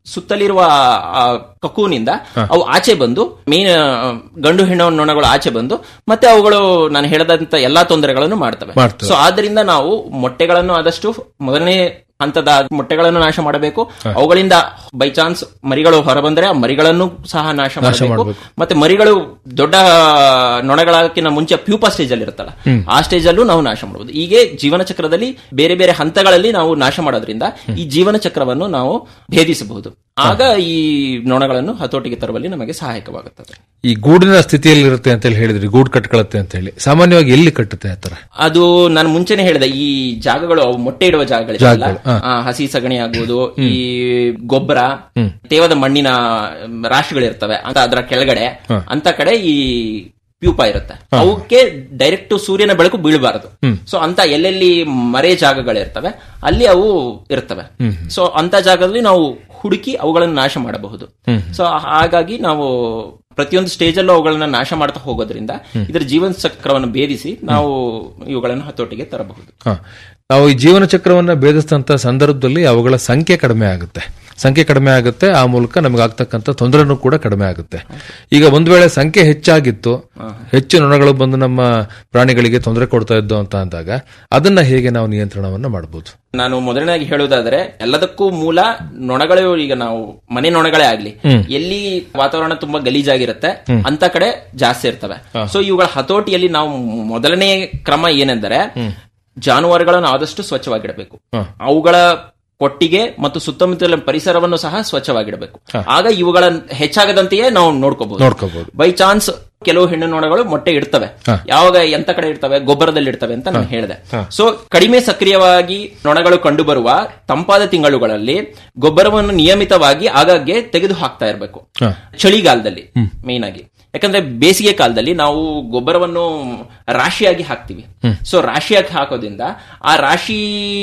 ಸುತ್ತಲಿರುವ ಆ ಕಕೂನಿಂದ ಅವು ಆಚೆ ಬಂದು ಮೀನ್ ಗಂಡು ಹೆಣ್ಣು ನೊಣಗಳು ಆಚೆ ಬಂದು ಮತ್ತೆ ಅವುಗಳು ನಾನು ಹೇಳದಂತ ಎಲ್ಲಾ ತೊಂದರೆಗಳನ್ನು ಮಾಡ್ತವೆ ಮಾಡ್ತವೆ. ಸೊ ಆದ್ರಿಂದ ನಾವು ಮೊಟ್ಟೆಗಳನ್ನು ಆದಷ್ಟು ಮೊದಲನೇ ಹಂತದ ಮಾಡಬೇಕು ನಾಶ ಮಾಡಬೇಕು ಅವುಗಳಿಂದ ಬೈ ಚಾನ್ಸ್ ಮರಿಗಳು ಹೊರಬಂದರೆ ಆ ಮರಿಗಳನ್ನು ಸಹ ನಾಶ ಮಾಡಬೇಕು ಮತ್ತೆ ಮರಿಗಳು ದೊಡ್ಡ ನೊಣಗಳಕ್ಕಿಂತ ಮುಂಚೆ ಪ್ಯೂಪಾ ಸ್ಟೇಜ್ ಅಲ್ಲಿ ಇರುತ್ತಲ್ಲ ಆ ಸ್ಟೇಜ್ ಅಲ್ಲೂ ನಾವು ನಾಶ ಮಾಡಬಹುದು ಹೀಗೆ ಜೀವನ ಚಕ್ರದಲ್ಲಿ ಬೇರೆ ಬೇರೆ ಹಂತಗಳಲ್ಲಿ ನಾವು ನಾಶ ಮಾಡೋದ್ರಿಂದ ಈ ಜೀವನ ಚಕ್ರವನ್ನು ನಾವು ಭೇದಿಸಬಹುದು ಆಗ ಈ ನೊಣಗಳನ್ನು ಹತೋಟಿಗೆ ತರುವಲ್ಲಿ ನಮಗೆ ಸಹಾಯಕವಾಗುತ್ತದೆ ಈ ಗೂಡಿನ ಸ್ಥಿತಿಯಲ್ಲಿ ಇರುತ್ತೆ ಅಂತ ಹೇಳಿ ಹೇಳಿದ್ರಿ ಗೂಡು ಕಟ್ಕೊಳತ್ತೆ ಅಂತ ಹೇಳಿ ಸಾಮಾನ್ಯವಾಗಿ ಎಲ್ಲಿ ಕಟ್ಟುತ್ತೆ ಆ ತರ ಅದು ನಾನು ಮುಂಚೆನೆ ಹೇಳಿದೆ ಈ ಜಾಗಗಳು ಅವು ಮೊಟ್ಟೆ ಇಡುವ ಜಾಗಗಳಿಲ್ಲ ಜಾಗಗಳು, ಹಾ. ಹಸಿ ಸಗಣಿ ಆಗ್ಬೋದು ಈ ಗೊಬ್ಬರ ತೇವದ ಮಣ್ಣಿನ ಮ್, ರಾಶಿಗಳಿರ್ತವೆ ಅಂತ ಅದರ ಕೆಳಗಡೆ ಅಂತ ಕಡೆ ಈ ಪ್ಯೂಪ ಇರುತ್ತೆ ಅವಕ್ಕೆ ಡೈರೆಕ್ಟ್ ಸೂರ್ಯನ ಬೆಳಕು ಬೀಳಬಾರದು ಸೊ ಅಂತ ಎಲ್ಲೆಲ್ಲಿ ಮರೆ ಜಾಗಗಳಿರ್ತವೆ ಅಲ್ಲಿ ಅವು ಇರ್ತವೆ ಸೊ ಅಂತ ಜಾಗದಲ್ಲಿ ನಾವು ಹುಡುಕಿ ಅವುಗಳನ್ನು ನಾಶ ಮಾಡಬಹುದು ಸೊ ಹಾಗಾಗಿ ನಾವು ಪ್ರತಿಯೊಂದು ಸ್ಟೇಜ್ ಅಲ್ಲೂ ಅವುಗಳನ್ನ ನಾಶ ಮಾಡ್ತಾ ಹೋಗೋದ್ರಿಂದ ಇದರ ಜೀವನ ಚಕ್ರವನ್ನು ಭೇದಿಸಿ ನಾವು ಇವುಗಳನ್ನು ಹತೋಟಿಗೆ ತರಬಹುದು ಹ. ನಾವು ಈ ಜೀವನ ಚಕ್ರವನ್ನ ಭೇದಿಸಿದಂತ ಸಂದರ್ಭದಲ್ಲಿ ಅವುಗಳ ಸಂಖ್ಯೆ ಕಡಿಮೆ ಆಗುತ್ತೆ ಸಂಖ್ಯೆ ಕಡಿಮೆ ಆಗುತ್ತೆ ಆ ಮೂಲಕ ನಮಗೆ ಆಗ್ತಕ್ಕಂಥ ತೊಂದರೆನೂ ಕೂಡ ಕಡಿಮೆ ಆಗುತ್ತೆ ಈಗ ಒಂದ್ ವೇಳೆ ಸಂಖ್ಯೆ ಹೆಚ್ಚಾಗಿತ್ತು ಹೆಚ್ಚು ನೊಣಗಳು ಬಂದು ನಮ್ಮ ಪ್ರಾಣಿಗಳಿಗೆ ತೊಂದರೆ ಕೊಡ್ತಾ ಇದ್ದು ಅಂತ ಅಂದಾಗ ಅದನ್ನ ಹೇಗೆ ನಾವು ನಿಯಂತ್ರಣವನ್ನ ಮಾಡಬಹುದು ನಾನು ಮೊದಲನೇದಾಗಿ ಹೇಳುವುದಾದ್ರೆ ಎಲ್ಲದಕ್ಕೂ ಮೂಲ ನೊಣಗಳು ಈಗ ನಾವು ಮನೆ ನೊಣಗಳೇ ಆಗ್ಲಿ ಎಲ್ಲಿ ವಾತಾವರಣ ತುಂಬಾ ಗಲೀಜಾಗಿರುತ್ತೆ ಅಂತ ಕಡೆ ಜಾಸ್ತಿ ಇರ್ತವೆ ಸೊ ಇವುಗಳ ಹತೋಟಿಯಲ್ಲಿ ನಾವು ಮೊದಲನೇ ಕ್ರಮ ಏನೆಂದರೆ ಜಾನುವಾರುಗಳನ್ನು ಆದಷ್ಟು ಸ್ವಚ್ಛವಾಗಿಡಬೇಕು ಅವುಗಳ ಕೊಟ್ಟಿಗೆ ಮತ್ತು ಸುತ್ತಮುತ್ತಲಿನ ಪರಿಸರವನ್ನು ಸಹ ಸ್ವಚ್ಛವಾಗಿಡಬೇಕು ಆಗ ಇವುಗಳ ಹೆಚ್ಚಾಗದಂತೆಯೇ ನಾವು ನೋಡ್ಕೋಬಹುದು ನೋಡ್ಕೋಬಹುದು ಬೈ ಚಾನ್ಸ್ ಕೆಲವು ಹೆಣ್ಣು ನೊಣಗಳು ಮೊಟ್ಟೆ ಇಡ್ತವೆ ಯಾವಾಗ ಎಂತ ಕಡೆ ಇರ್ತವೆ ಗೊಬ್ಬರದಲ್ಲಿ ಇರ್ತವೆ ಅಂತ ನಾನು ಹೇಳಿದೆ ಸೊ ಕಡಿಮೆ ಸಕ್ರಿಯವಾಗಿ ನೊಣಗಳು ಕಂಡುಬರುವ ತಂಪಾದ ತಿಂಗಳುಗಳಲ್ಲಿ ಗೊಬ್ಬರವನ್ನು ನಿಯಮಿತವಾಗಿ ಆಗಾಗ್ಗೆ ತೆಗೆದು ಹಾಕ್ತಾ ಇರಬೇಕು ಚಳಿಗಾಲದಲ್ಲಿ ಮೇನ್ ಆಗಿ ಯಾಕಂದ್ರೆ ಬೇಸಿಗೆ ಕಾಲದಲ್ಲಿ ನಾವು ಗೊಬ್ಬರವನ್ನು ರಾಶಿಯಾಗಿ ಹಾಕ್ತಿವಿ ಸೊ ರಾಶಿಯಾಗಿ ಹಾಕೋದ್ರಿಂದ ಆ ರಾಶಿ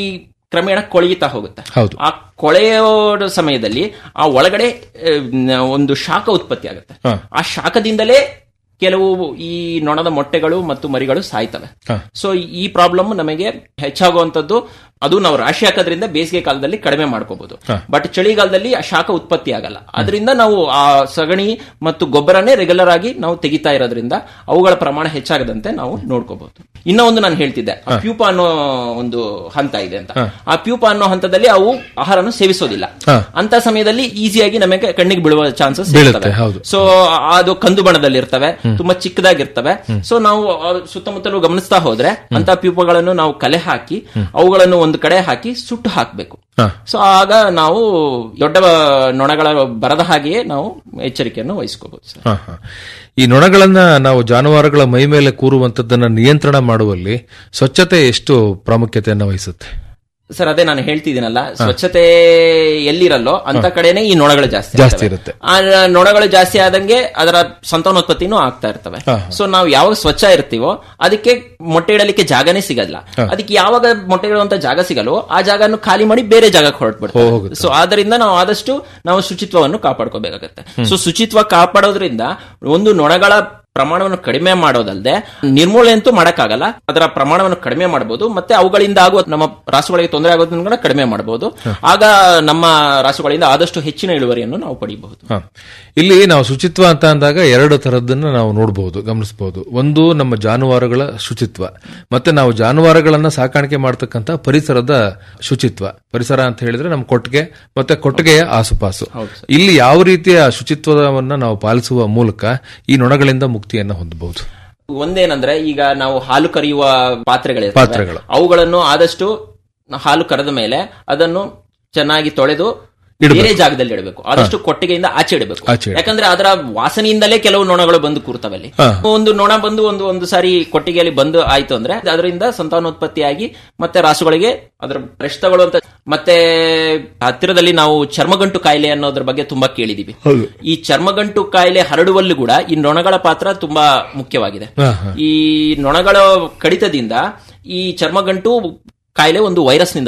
ಕ್ರಮೇಣ ಕೊಳೆಯುತ್ತಾ ಹೋಗುತ್ತೆ ಹೌದು. ಆ ಕೊಳೆಯೋ ಸಮಯದಲ್ಲಿ ಆ ಒಳಗಡೆ ಆ, ನ- ಒಂದು ಶಾಖ ಉತ್ಪತ್ತಿ ಆಗುತ್ತೆ ಆ ಶಾಖದಿಂದಲೇ ಕೆಲವು ಈ ನೊಣದ ಮೊಟ್ಟೆಗಳು ಮತ್ತು ಮರಿಗಳು ಸಾಯ್ತವೆ ಸೊ ಈ ಪ್ರಾಬ್ಲಮ್ ನಮಗೆ ಹೆಚ್ಚಾಗುವಂತದ್ದು ಅದು ನಾವು ರಾಶಿ ಹಾಕೋದ್ರಿಂದ ಬೇಸಿಗೆ ಕಾಲದಲ್ಲಿ ಕಡಿಮೆ ಮಾಡ್ಕೋಬಹುದು ಬಟ್ ಚಳಿಗಾಲದಲ್ಲಿ ಆ ಶಾಖ ಉತ್ಪತ್ತಿ ಆಗಲ್ಲ ಅದರಿಂದ ನಾವು ಆ ಸಗಣಿ ಮತ್ತು ಗೊಬ್ಬರನೇ ರೆಗ್ಯುಲರ್ ಆಗಿ ನಾವು ತೆಗಿತಾ ಇರೋದ್ರಿಂದ ಅವುಗಳ ಪ್ರಮಾಣ ಹೆಚ್ಚಾಗದಂತೆ ನಾವು ನೋಡ್ಕೋಬಹುದು ಇನ್ನೂ ಒಂದು ನಾನು ಹೇಳ್ತಿದ್ದೆ ಆ ಪ್ಯೂಪ ಅನ್ನೋ ಒಂದು ಹಂತ ಇದೆ ಅಂತ ಆ ಪ್ಯೂಪ ಅನ್ನೋ ಹಂತದಲ್ಲಿ ಅವು ಆಹಾರನ ಸೇವಿಸೋದಿಲ್ಲ ಅಂತ ಸಮಯದಲ್ಲಿ ಈಸಿಯಾಗಿ ನಮಗೆ ಕಣ್ಣಿಗೆ ಬೀಳುವ ಚಾನ್ಸಸ್ ಬೀಳುತ್ತೆ, ಹೌದು. ಸೊ ಅದು ಕಂದು ಬಣ್ಣದಲ್ಲಿ ಇರ್ತವೆ ತುಂಬಾ ಚಿಕ್ಕದಾಗಿರ್ತವೆ ಸೊ ನಾವು ಆ ಸುತ್ತಮುತ್ತಲು ಗಮನಿಸ್ತಾ ಹೋದ್ರೆ ಅಂತ ಪ್ಯೂಪಗಳನ್ನು ನಾವು ಕಲೆ ಹಾಕಿ ಅವುಗಳನ್ನು ಒಂದು ಕಡೆ ಹಾಕಿ ಸುಟ್ಟು ಹಾಕಬೇಕು ಸೊ ಆಗ ನಾವು ದೊಡ್ಡ ನೊಣಗಳ ಬರದ ಹಾಗೆಯೇ ನಾವು ಎಚ್ಚರಿಕೆಯನ್ನು ವಹಿಸ್ಕೋಬಹುದು ಸರ್ ಹ, ಹ. ಈ ನೊಣಗಳನ್ನ ನಾವು ಜಾನುವಾರುಗಳ ಮೈ ಮೇಲೆ ಕೂರುವಂತದ್ದನ್ನ ನಿಯಂತ್ರಣ ಮಾಡುವಲ್ಲಿ ಸ್ವಚ್ಛತೆ ಎಷ್ಟು ಪ್ರಾಮುಖ್ಯತೆಯನ್ನು ವಹಿಸುತ್ತೆ ಸರ್ ಅದೇ ನಾನು ಹೇಳ್ತಿದ್ದೀನಲ್ಲ ಸ್ವಚ್ಛತೆ ಎಲ್ಲಿರಲ್ಲೋ ಅಂತ ಕಡೆನೆ ಈ ನೊಣಗಳು ಜಾಸ್ತಿ ಜಾಸ್ತಿ ಆಗ್ತವೆ. ಇರುತ್ತೆ. ಆ ನೊಣಗಳು ಜಾಸ್ತಿ ಆದಂಗೆ ಅದರ ಸಂತಾನೋತ್ಪತ್ತಿನೂ ಆಗ್ತಾ ಇರ್ತವೆ ಸೊ ನಾವು ಯಾವಾಗ ಸ್ವಚ್ಛ ಇರ್ತೀವೋ ಅದಕ್ಕೆ ಮೊಟ್ಟೆ ಇಡಲಿಕ್ಕೆ ಜಾಗನೇ ಸಿಗಲ್ಲ ಅದಕ್ಕೆ ಯಾವಾಗ ಮೊಟ್ಟೆ ಇಡುವಂತ ಜಾಗ ಸಿಗಲ್ವೋ ಆ ಜಾಗವನ್ನು ಖಾಲಿ ಮಾಡಿ ಬೇರೆ ಜಾಗಕ್ಕೆ ಹೊರಟ್ಬಿಡ್ತಾರೆ ಸೊ ಆದ್ರಿಂದ ನಾವು ಆದಷ್ಟು ನಾವು ಶುಚಿತ್ವವನ್ನು ಕಾಪಾಡ್ಕೋಬೇಕಾಗತ್ತೆ ಸೊ ಶುಚಿತ್ವ ಕಾಪಾಡೋದ್ರಿಂದ ಒಂದು ನೊಣಗಳ ಪ್ರಮಾಣವನ್ನು ಕಡಿಮೆ ಮಾಡೋದಲ್ಲದೆ ನಿರ್ಮೂಲನೆ ಅಂತೂ ಮಾಡಕ್ಕಾಗಲ್ಲ ಅದರ ಪ್ರಮಾಣವನ್ನು ಕಡಿಮೆ ಮಾಡಬಹುದು ಮತ್ತೆ ಅವುಗಳಿಂದ ಆಗುವ ನಮ್ಮ ರಾಸುಗಳಿಗೆ ತೊಂದರೆ ಆಗೋದನ್ನು ಕೂಡ ಕಡಿಮೆ ಮಾಡಬಹುದು ಆಗ ನಮ್ಮ ರಾಸುಗಳಿಂದ ಆದಷ್ಟು ಹೆಚ್ಚಿನ ಇಳುವರಿಯನ್ನು ನಾವು ಪಡೆಯಬಹುದು ಹ. ಇಲ್ಲಿ ನಾವು ಶುಚಿತ್ವ ಅಂತ ಅಂದಾಗ ಎರಡು ತರದ್ದನ್ನ ನಾವು ನೋಡಬಹುದು ಗಮನಿಸಬಹುದು ಒಂದು ನಮ್ಮ ಜಾನುವಾರುಗಳ ಶುಚಿತ್ವ ಮತ್ತೆ ನಾವು ಜಾನುವಾರುಗಳನ್ನ ಸಾಕಾಣಿಕೆ ಮಾಡತಕ್ಕಂತ ಪರಿಸರದ ಶುಚಿತ್ವ ಪರಿಸರ ಅಂತ ಹೇಳಿದ್ರೆ ನಮ್ಮ ಕೊಟ್ಟಿಗೆ ಮತ್ತೆ ಕೊಟ್ಟಿಗೆಯ ಆಸುಪಾಸು ಇಲ್ಲಿ ಯಾವ ರೀತಿಯ ಶುಚಿತ್ವವನ್ನ ನಾವು ಪಾಲಿಸುವ ಮೂಲಕ ಈ ನೊಣಗಳಿಂದ ಮುಕ್ತಿಯನ್ನ ಹೊಂದಬಹುದು ಒಂದೇನಂದ್ರೆ ಈಗ ನಾವು ಹಾಲು ಕರೆಯುವ ಪಾತ್ರೆಗಳಿರ್ತವೆ ಪಾತ್ರೆಗಳು. ಅವುಗಳನ್ನು ಆದಷ್ಟು ಹಾಲು ಕರೆದ ಮೇಲೆ ಅದನ್ನು ಚೆನ್ನಾಗಿ ತೊಳೆದು ಬೇರೆ ಜಾಗದಲ್ಲಿ ಇಡಬೇಕು ಆದಷ್ಟು ಕೊಟ್ಟಿಗೆಯಿಂದ ಆಚೆ ಇಡಬೇಕು ಆಚೆ ಇಡ್ಬೇಕು. ಯಾಕಂದ್ರೆ ಅದರ ವಾಸನೆಯಿಂದಲೇ ಕೆಲವು ನೊಣಗಳು ಬಂದು ಕೂರ್ತವೆ ಅಲ್ಲಿ ಒಂದು ನೊಣ ಬಂದು ಒಂದು ಒಂದು ಸಾರಿ ಕೊಟ್ಟಿಗೆಯಲ್ಲಿ ಬಂದು ಆಯ್ತು ಅಂದ್ರೆ ಅದರಿಂದ ಸಂತಾನೋತ್ಪತ್ತಿಯಾಗಿ ಮತ್ತೆ ರಾಸುಗಳಿಗೆ ಅದರ ಬ್ರಷ್ ತಗೊಳ್ಳುವಂತ ಮತ್ತೆ ಹತ್ತಿರದಲ್ಲಿ ನಾವು ಚರ್ಮಗಂಟು ಕಾಯಿಲೆ ಅನ್ನೋದ್ರ ಬಗ್ಗೆ ತುಂಬಾ ಕೇಳಿದೀವಿ ಈ ಚರ್ಮಗಂಟು ಕಾಯಿಲೆ ಹರಡುವಲ್ಲೂ ಕೂಡ ಈ ನೊಣಗಳ ಪಾತ್ರ ತುಂಬಾ ಮುಖ್ಯವಾಗಿದೆ ಈ ನೊಣಗಳ ಕಡಿತದಿಂದ ಈ ಚರ್ಮಗಂಟು ಕಾಯಿಲೆ ಒಂದು ವೈರಸ್ ನಿಂದ ಬರುತ್ತೆ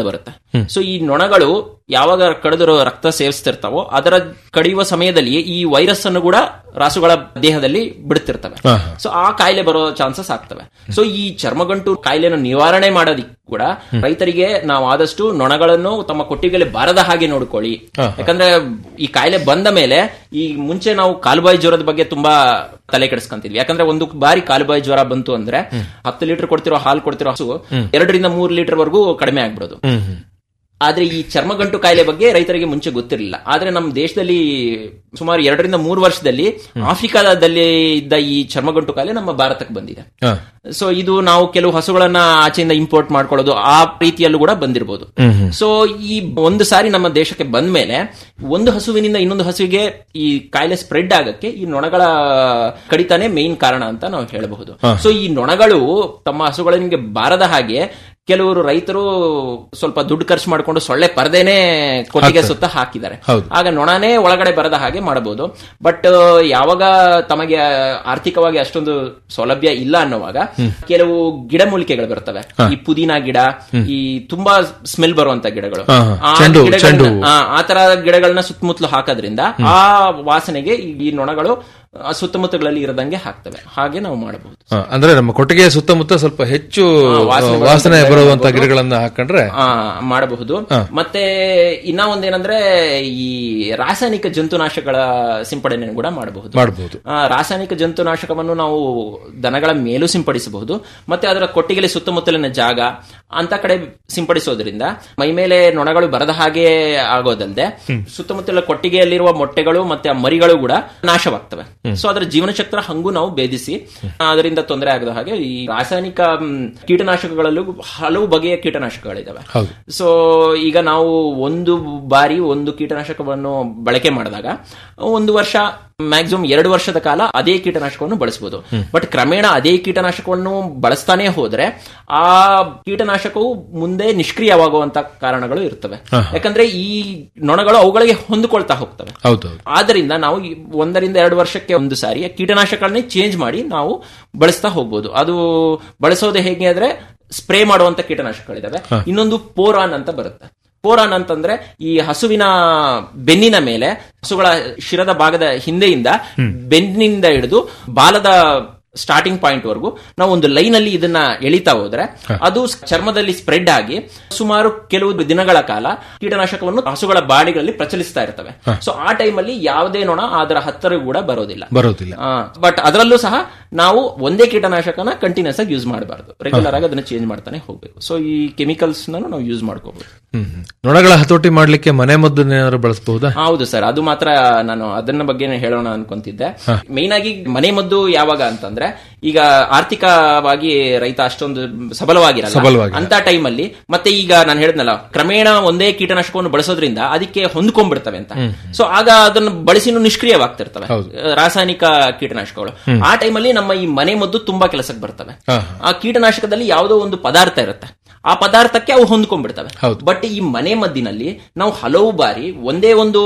ಸೊ ಈ ನೊಣಗಳು ಯಾವಾಗ ಕಡಿದ್ರು ರಕ್ತ ಸೇವಿಸ್ತಿರ್ತಾವೋ ಅದರ ಕಡಿಯುವ ಸಮಯದಲ್ಲಿ ಈ ವೈರಸ್ ಅನ್ನು ಕೂಡ ರಾಸುಗಳ ದೇಹದಲ್ಲಿ ಬಿಡುತ್ತಿರ್ತವೆ ಹಾ, ಸೊ ಆ ಕಾಯಿಲೆ ಬರೋ ಚಾನ್ಸಸ್ ಆಗ್ತವೆ ಸೊ ಈ ಚರ್ಮಗಂಟು ಕಾಯಿಲೆನ ನಿವಾರಣೆ ಮಾಡೋದಿಕ್ ಕೂಡ ರೈತರಿಗೆ ನಾವು ಆದಷ್ಟು ನೊಣಗಳನ್ನು ತಮ್ಮ ಕೊಟ್ಟಿಗೆಯಲ್ಲಿ ಬಾರದ ಹಾಗೆ ನೋಡ್ಕೊಳ್ಳಿ ಯಾಕಂದ್ರೆ ಈ ಕಾಯಿಲೆ ಬಂದ ಮೇಲೆ ಈ ಮುಂಚೆ ನಾವು ಕಾಲುಬಾಯಿ ಜ್ವರದ ಬಗ್ಗೆ ತುಂಬಾ ತಲೆ ಕೆಡಿಸ್ಕೊಂತಿದ್ವಿ ಯಾಕಂದ್ರೆ ಒಂದು ಬಾರಿ ಕಾಲುಬಾಯಿ ಜ್ವರ ಬಂತು ಅಂದ್ರೆ ಹತ್ತು ಲೀಟರ್ ಕೊಡ್ತಿರೋ ಹಾಲು ಕೊಡ್ತಿರೋ ಹಸು ಎರಡರಿಂದ ಮೂರು ಲೀಟರ್ ವರೆಗೂ ಕಡಿಮೆ ಆಗ್ಬಿಡೋದು ಹ್ಮ್ ಹ್ಮ್ ಆದ್ರೆ ಈ ಚರ್ಮಗಂಟು ಕಾಯಿಲೆ ಬಗ್ಗೆ ರೈತರಿಗೆ ಮುಂಚೆ ಗೊತ್ತಿರಲಿಲ್ಲ ಆದ್ರೆ ನಮ್ಮ ದೇಶದಲ್ಲಿ ಸುಮಾರು ಎರಡರಿಂದ ಮೂರು ವರ್ಷದಲ್ಲಿ ಆಫ್ರಿಕಾದಲ್ಲಿ ಇದ್ದ ಈ ಚರ್ಮಗಂಟು ಕಾಯಿಲೆ ನಮ್ಮ ಭಾರತಕ್ಕೆ ಬಂದಿದೆ ಹಾ. ಸೊ ಇದು ನಾವು ಕೆಲವು ಹಸುಗಳನ್ನ ಆಚೆಯಿಂದ ಇಂಪೋರ್ಟ್ ಮಾಡ್ಕೊಳ್ಳೋದು ಆ ರೀತಿಯಲ್ಲೂ ಕೂಡ ಬಂದಿರಬಹುದು ಸೊ ಈ ಒಂದು ಸಾರಿ ನಮ್ಮ ದೇಶಕ್ಕೆ ಬಂದ ಮೇಲೆ ಒಂದು ಹಸುವಿನಿಂದ ಇನ್ನೊಂದು ಹಸುವಿಗೆ ಈ ಕಾಯಿಲೆ ಸ್ಪ್ರೆಡ್ ಆಗಕ್ಕೆ ಈ ನೊಣಗಳ ಕಡಿತಾನೆ ಮೇನ್ ಕಾರಣ ಅಂತ ನಾವು ಹೇಳಬಹುದು ಸೊ ಈ ನೊಣಗಳು ತಮ್ಮ ಹಸುಗಳಿಗೆ ಬಾರದ ಹಾಗೆ ಕೆಲವರು ರೈತರು ಸ್ವಲ್ಪ ದುಡ್ಡು ಖರ್ಚು ಮಾಡಿಕೊಂಡು ಸೊಳ್ಳೆ ಪರದೇನೆ ಕೊಟ್ಟಿಗೆ ಸುತ್ತ ಹಾಕಿದ್ದಾರೆ ಹೌದು. ಆಗ ನೊಣನೇ ಒಳಗಡೆ ಬರದ ಹಾಗೆ ಮಾಡಬಹುದು ಬಟ್ ಯಾವಾಗ ತಮಗೆ ಆರ್ಥಿಕವಾಗಿ ಅಷ್ಟೊಂದು ಸೌಲಭ್ಯ ಇಲ್ಲ ಅನ್ನುವಾಗ ಕೆಲವು ಗಿಡಮೂಲಿಕೆಗಳು ಬರ್ತವೆ ಈ ಪುದೀನ ಗಿಡ ಈ ತುಂಬಾ ಸ್ಮೆಲ್ ಬರುವಂತ ಗಿಡಗಳು ಹಾ, ಹಾ. ಆ ಚೆಂಡು- ಗಿಡಗಳನ್ನ- ಚೆಂಡು. ಆ, ಆ ತರ ಗಿಡಗಳನ್ನ ಸುತ್ತಮುತ್ತಲು ಹಾಕೋದ್ರಿಂದ ಆ ವಾಸನೆಗೆ ಈ- ಈ ನೊಣಗಳು ಆ ಸುತ್ತಮುತ್ತಗಳಲ್ಲಿ ಇರದಂಗೆ ಹಾಕ್ತವೆ ಹಾಗೆ ನಾವು ಮಾಡಬಹುದು ಹಾ, ಅಂದ್ರೆ ನಮ್ಮ ಕೊಟ್ಟಿಗೆಯ ಸುತ್ತಮುತ್ತ ಸ್ವಲ್ಪ ಹೆಚ್ಚು ವಾಸನೆ ಆ, ವಾಸನೆ ಬರುವಂತ ಬರುವಂತ ಗಿಡಗಳು ಗಿಡಗಳನ್ನ ಹಾಕೊಂಡ್ರೆ ಆ, ಮಾಡಬಹುದು ಮತ್ತೆ ಇನ್ನ ಒಂದೇನಂದ್ರೆ ಈ ರಾಸಾಯನಿಕ ಜಂತುನಾಶಕಗಳ ಸಿಂಪಡಣೆ ಕೂಡ ಮಾಡಬಹುದು ಮಾಡಬಹುದು ಆ, ರಾಸಾಯನಿಕ ಜಂತುನಾಶಕವನ್ನು ನಾವು ದನಗಳ ಮೇಲೂ ಸಿಂಪಡಿಸಬಹುದು ಮತ್ತೆ ಅದರ ಕೊಟ್ಟಿಗೆಲೆ ಸುತ್ತಮುತ್ತಲಿನ ಜಾಗ ಅಂತ ಕಡೆ ಸಿಂಪಡಿಸೋದ್ರಿಂದ ಮೈ ಮೇಲೆ ನೊಣಗಳು ಬರದ ಹಾಗೆ ಆಗೋದಲ್ಲದೆ ಸುತ್ತಮುತ್ತಲ ಕೊಟ್ಟಿಗೆಯಲ್ಲಿರುವ ಮೊಟ್ಟೆಗಳು ಮತ್ತೆ ಆ ಮರಿಗಳು ಕೂಡ ನಾಶವಾಗ್ತವೆ ಸೊ ಅದರ ಜೀವನ ಚಕ್ರ ಹಂಗೂ ನಾವು ಭೇದಿಸಿ ಅದರಿಂದ ತೊಂದರೆ ಆಗದ ಹಾಗೆ ಈ ರಾಸಾಯನಿಕ ಮ್, ಕೀಟನಾಶಕಗಳಲ್ಲೂ ಹಲವು ಬಗೆಯ ಕೀಟನಾಶಕಗಳಿದಾವೆ ಹೌದು. ಸೊ ಈಗ ನಾವು ಒಂದು ಬಾರಿ ಒಂದು ಕೀಟನಾಶಕವನ್ನು ಬಳಕೆ ಮಾಡಿದಾಗ ಒಂದು ವರ್ಷ ಮ್ಯಾಕ್ಸಿಮಮ್ ಎರಡು ವರ್ಷದ ಕಾಲ ಅದೇ ಕೀಟನಾಶಕವನ್ನು ಬಳಸಬಹುದು ಬಟ್ ಕ್ರಮೇಣ ಅದೇ ಕೀಟನಾಶಕವನ್ನು ಬಳಸ್ತಾನೆ ಹೋದ್ರೆ ಆ ಕೀಟನಾಶಕವು ಮುಂದೆ ನಿಷ್ಕ್ರಿಯವಾಗುವಂತ ಕಾರಣಗಳು ಇರ್ತವೆ ಯಾಕಂದ್ರೆ ಈ ನೊಣಗಳು ಅವುಗಳಿಗೆ ಹೊಂದಿಕೊಳ್ತಾ ಹೋಗ್ತವೆ ಹೌದು ಆದ್ದರಿಂದ ನಾವು ಈ ಒಂದರಿಂದ ಎರಡು ವರ್ಷಕ್ಕೆ ಒಂದು ಸಾರಿ ಆ ಕೀಟನಾಶಕಗಳನ್ನೇ ಚೇಂಜ್ ಮಾಡಿ ನಾವು ಬಳಸ್ತಾ ಹೋಗ್ಬೋದು ಅದು ಬಳಸೋದು ಹೇಗೆ ಅಂದ್ರೆ ಸ್ಪ್ರೇ ಮಾಡುವಂತ ಕೀಟನಾಶಕಗಳಿದಾವೆ ಇನ್ನೊಂದು ಪೋರಾನ್ ಅಂತ ಬರುತ್ತೆ ಪೋರಾನ್ ಅಂತಂದ್ರೆ ಈ ಹಸುವಿನ ಬೆನ್ನಿನ ಮೇಲೆ ಹಸುಗಳ ಶಿರದ ಭಾಗದ ಹಿಂದೆಯಿಂದ ಬೆನ್ನಿಂದ ಹಿಡಿದು ಬಾಲದ ಸ್ಟಾರ್ಟಿಂಗ್ ಪಾಯಿಂಟ್ ವರೆಗೂ ನಾವು ಒಂದು ಲೈನ್ ಅಲ್ಲಿ ಇದನ್ನ ಎಳಿತಾ ಹೋದ್ರೆ ಅದು ಚರ್ಮದಲ್ಲಿ ಸ್ಪ್ರೆಡ್ ಆಗಿ ಸುಮಾರು ಕೆಲವು ದಿನಗಳ ಕಾಲ ಕೀಟನಾಶಕವನ್ನು ಹಸುಗಳ ಬಾಡಿಗಳಲ್ಲಿ ಪ್ರಚಲಿಸ್ತಾ ಇರ್ತವೆ ಸೊ ಆ ಟೈಮಲ್ಲಿ ಯಾವುದೇ ನೊಣ ಅದರ ಹತ್ತಿರ ಕೂಡ ಬರೋದಿಲ್ಲ ಬರೋದಿಲ್ಲ ಬಟ್ ಅದರಲ್ಲೂ ಸಹ ನಾವು ಒಂದೇ ಕೀಟನಾಶಕನ ಕಂಟಿನ್ಯೂಸ್ ಆಗಿ ಯೂಸ್ ಮಾಡಬಾರ್ದು ರೆಗ್ಯುಲರ್ ಆಗಿ ಅದನ್ನ ಚೇಂಜ್ ಮಾಡ್ತಾನೆ ಹೋಗ್ಬೇಕು ಸೊ ಈ ಕೆಮಿಕಲ್ಸ್ ನಾವು ಯೂಸ್ ಮಾಡ್ಕೋಬಹುದು ಹ್ಮ್ ಹ್ಮ್. ನೊಣಗಳ ಹತೋಟಿ ಮಾಡ್ಲಿಕ್ಕೆ ಮನೆ ಮದ್ದನ್ನೇನಾದ್ರು ಬಳಸಬಹುದಾ ಹೌದು ಸರ್ ಅದು ಮಾತ್ರ ನಾನು ಅದನ್ನ ಬಗ್ಗೆ ಹೇಳೋಣ ಅನ್ಕೊಂತಿದ್ದೆ ಮೇನ್ ಆಗಿ ಮನೆ ಮದ್ದು ಯಾವಾಗ ಅಂತಂದ್ರೆ ಈಗ ಆರ್ಥಿಕವಾಗಿ ರೈತ ಅಷ್ಟೊಂದು ಸಬಲವಾಗಿರಲ್ಲ ಸಬಲವಾಗಿಲ್ಲ. ಅಂತ ಟೈಮಲ್ಲಿ ಮತ್ತೆ ಈಗ ನಾನು ಹೇಳಿದ್ನಲ್ಲ ಕ್ರಮೇಣ ಒಂದೇ ಕೀಟನಾಶಕವನ್ನು ಬಳಸೋದ್ರಿಂದ ಅದಕ್ಕೆ ಹೊಂದ್ಕೊಂಡ್ಬಿಡ್ತವೆ ಅಂತ ಸೊ ಆಗ ಅದನ್ನು ಬಳಸಿನೂ ನಿಷ್ಕ್ರಿಯವಾಗ್ತಿರ್ತವೆ ಹೌದು. ರಾಸಾಯನಿಕ ಕೀಟನಾಶಕಗಳು ಆ ಟೈಮಲ್ಲಿ ನಮ್ಮ ಈ ಮನೆ ಮದ್ದು ತುಂಬಾ ಕೆಲಸಕ್ಕೆ ಬರ್ತವೆ ಹಾ, ಆ ಕೀಟನಾಶಕದಲ್ಲಿ ಯಾವುದೋ ಒಂದು ಪದಾರ್ಥ ಇರುತ್ತೆ ಆ ಪದಾರ್ಥಕ್ಕೆ ಅವು ಹೊಂದ್ಕೊಂಡ್ಬಿಡ್ತವೆ ಹೌದು. ಬಟ್ ಈ ಮನೆ ಮದ್ದಿನಲ್ಲಿ ನಾವು ಹಲವು ಬಾರಿ ಒಂದೇ ಒಂದು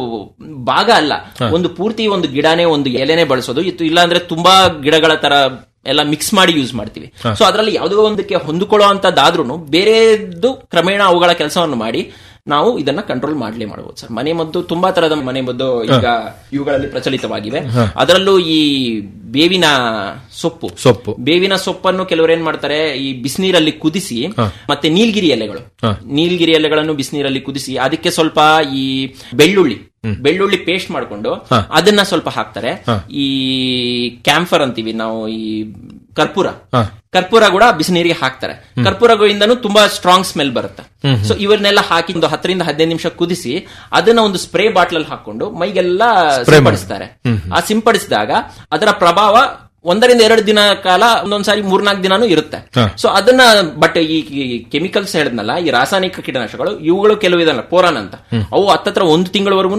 ಭಾಗ ಅಲ್ಲ ಒಂದು ಪೂರ್ತಿ ಒಂದು ಗಿಡನೇ ಒಂದು ಎಲೆನೆ ಬಳಸೋದು ಇತ್ತು ಇಲ್ಲಾಂದ್ರೆ ತುಂಬಾ ಗಿಡಗಳ ತರ ಎಲ್ಲ ಮಿಕ್ಸ್ ಮಾಡಿ ಯೂಸ್ ಮಾಡ್ತೀವಿ ಸೊ ಅದರಲ್ಲಿ ಯಾವುದೋ ಒಂದಕ್ಕೆ ಹೊಂದಿಕೊಳ್ಳೋ ಅಂತದ್ದಾದ್ರೂ ಬೇರೆದು ಕ್ರಮೇಣ ಅವುಗಳ ಕೆಲಸವನ್ನು ಮಾಡಿ ನಾವು ಇದನ್ನ ಕಂಟ್ರೋಲ್ ಮಾಡ್ಲೇ ಮಾಡಬಹುದು ಸರ್ ಮನೆ ಮದ್ದು ತುಂಬಾ ತರದ ಮನೆ ಮದ್ದು ಈಗ ಇವುಗಳಲ್ಲಿ ಪ್ರಚಲಿತವಾಗಿವೆ ಅದರಲ್ಲೂ ಈ ಬೇವಿನ ಸೊಪ್ಪು ಸೊಪ್ಪು ಬೇವಿನ ಸೊಪ್ಪನ್ನು ಕೆಲವರು ಏನ್ ಮಾಡ್ತಾರೆ ಈ ಬಿಸಿನೀರಲ್ಲಿ ಕುದಿಸಿ ಮತ್ತೆ ನೀಲಗಿರಿ ಎಲೆಗಳು ನೀಲಗಿರಿ ಎಲೆಗಳನ್ನು ಬಿಸಿನೀರಲ್ಲಿ ಕುದಿಸಿ ಅದಕ್ಕೆ ಸ್ವಲ್ಪ ಈ ಬೆಳ್ಳುಳ್ಳಿ ಬೆಳ್ಳುಳ್ಳಿ ಪೇಸ್ಟ್ ಮಾಡ್ಕೊಂಡು ಅದನ್ನ ಸ್ವಲ್ಪ ಹಾಕ್ತಾರೆ ಈ ಕ್ಯಾಂಫರ್ ಅಂತೀವಿ ನಾವು ಈ ಕರ್ಪೂರ ಕರ್ಪೂರ ಕೂಡ ಬಿಸಿನೀರಿಗೆ ಹಾಕ್ತಾರೆ ಕರ್ಪೂರಗಳಿಂದನೂ ತುಂಬಾ ಸ್ಟ್ರಾಂಗ್ ಸ್ಮೆಲ್ ಬರುತ್ತೆ ಸೊ ಇವನ್ನೆಲ್ಲ ಹಾಕಿ ಒಂದು ಹತ್ತರಿಂದ ಹದಿನೈದು ನಿಮಿಷ ಕುದಿಸಿ ಅದನ್ನ ಒಂದು ಸ್ಪ್ರೇ ಬಾಟ್ಲಲ್ಲಿ ಹಾಕೊಂಡು ಮೈಗೆಲ್ಲ ಸಿಂಪಡಿಸ್ತಾರೆ ಆ ಸಿಂಪಡಿಸಿದಾಗ ಅದರ ಪ್ರಭಾವ ಒಂದರಿಂದ ಎರಡು ದಿನ ಕಾಲ ಒಂದೊಂದ್ಸಾರಿ ಮೂರ್ನಾಲ್ಕು ದಿನಾನು ಇರುತ್ತೆ ಸೊ ಅದನ್ನ ಬಟ್ ಈ ಕೆಮಿಕಲ್ಸ್ ಹೇಳಿದ್ನಲ್ಲ ಈ ರಾಸಾಯನಿಕ ಕೀಟನಾಶಕಗಳು ಇವುಗಳು ಕೆಲವು ಇದಲ್ಲ ಪೋರಾನ್ ಅಂತ ಅವು ಹತ್ತತ್ರ ಒಂದು ತಿಂಗಳವರೆಗೂ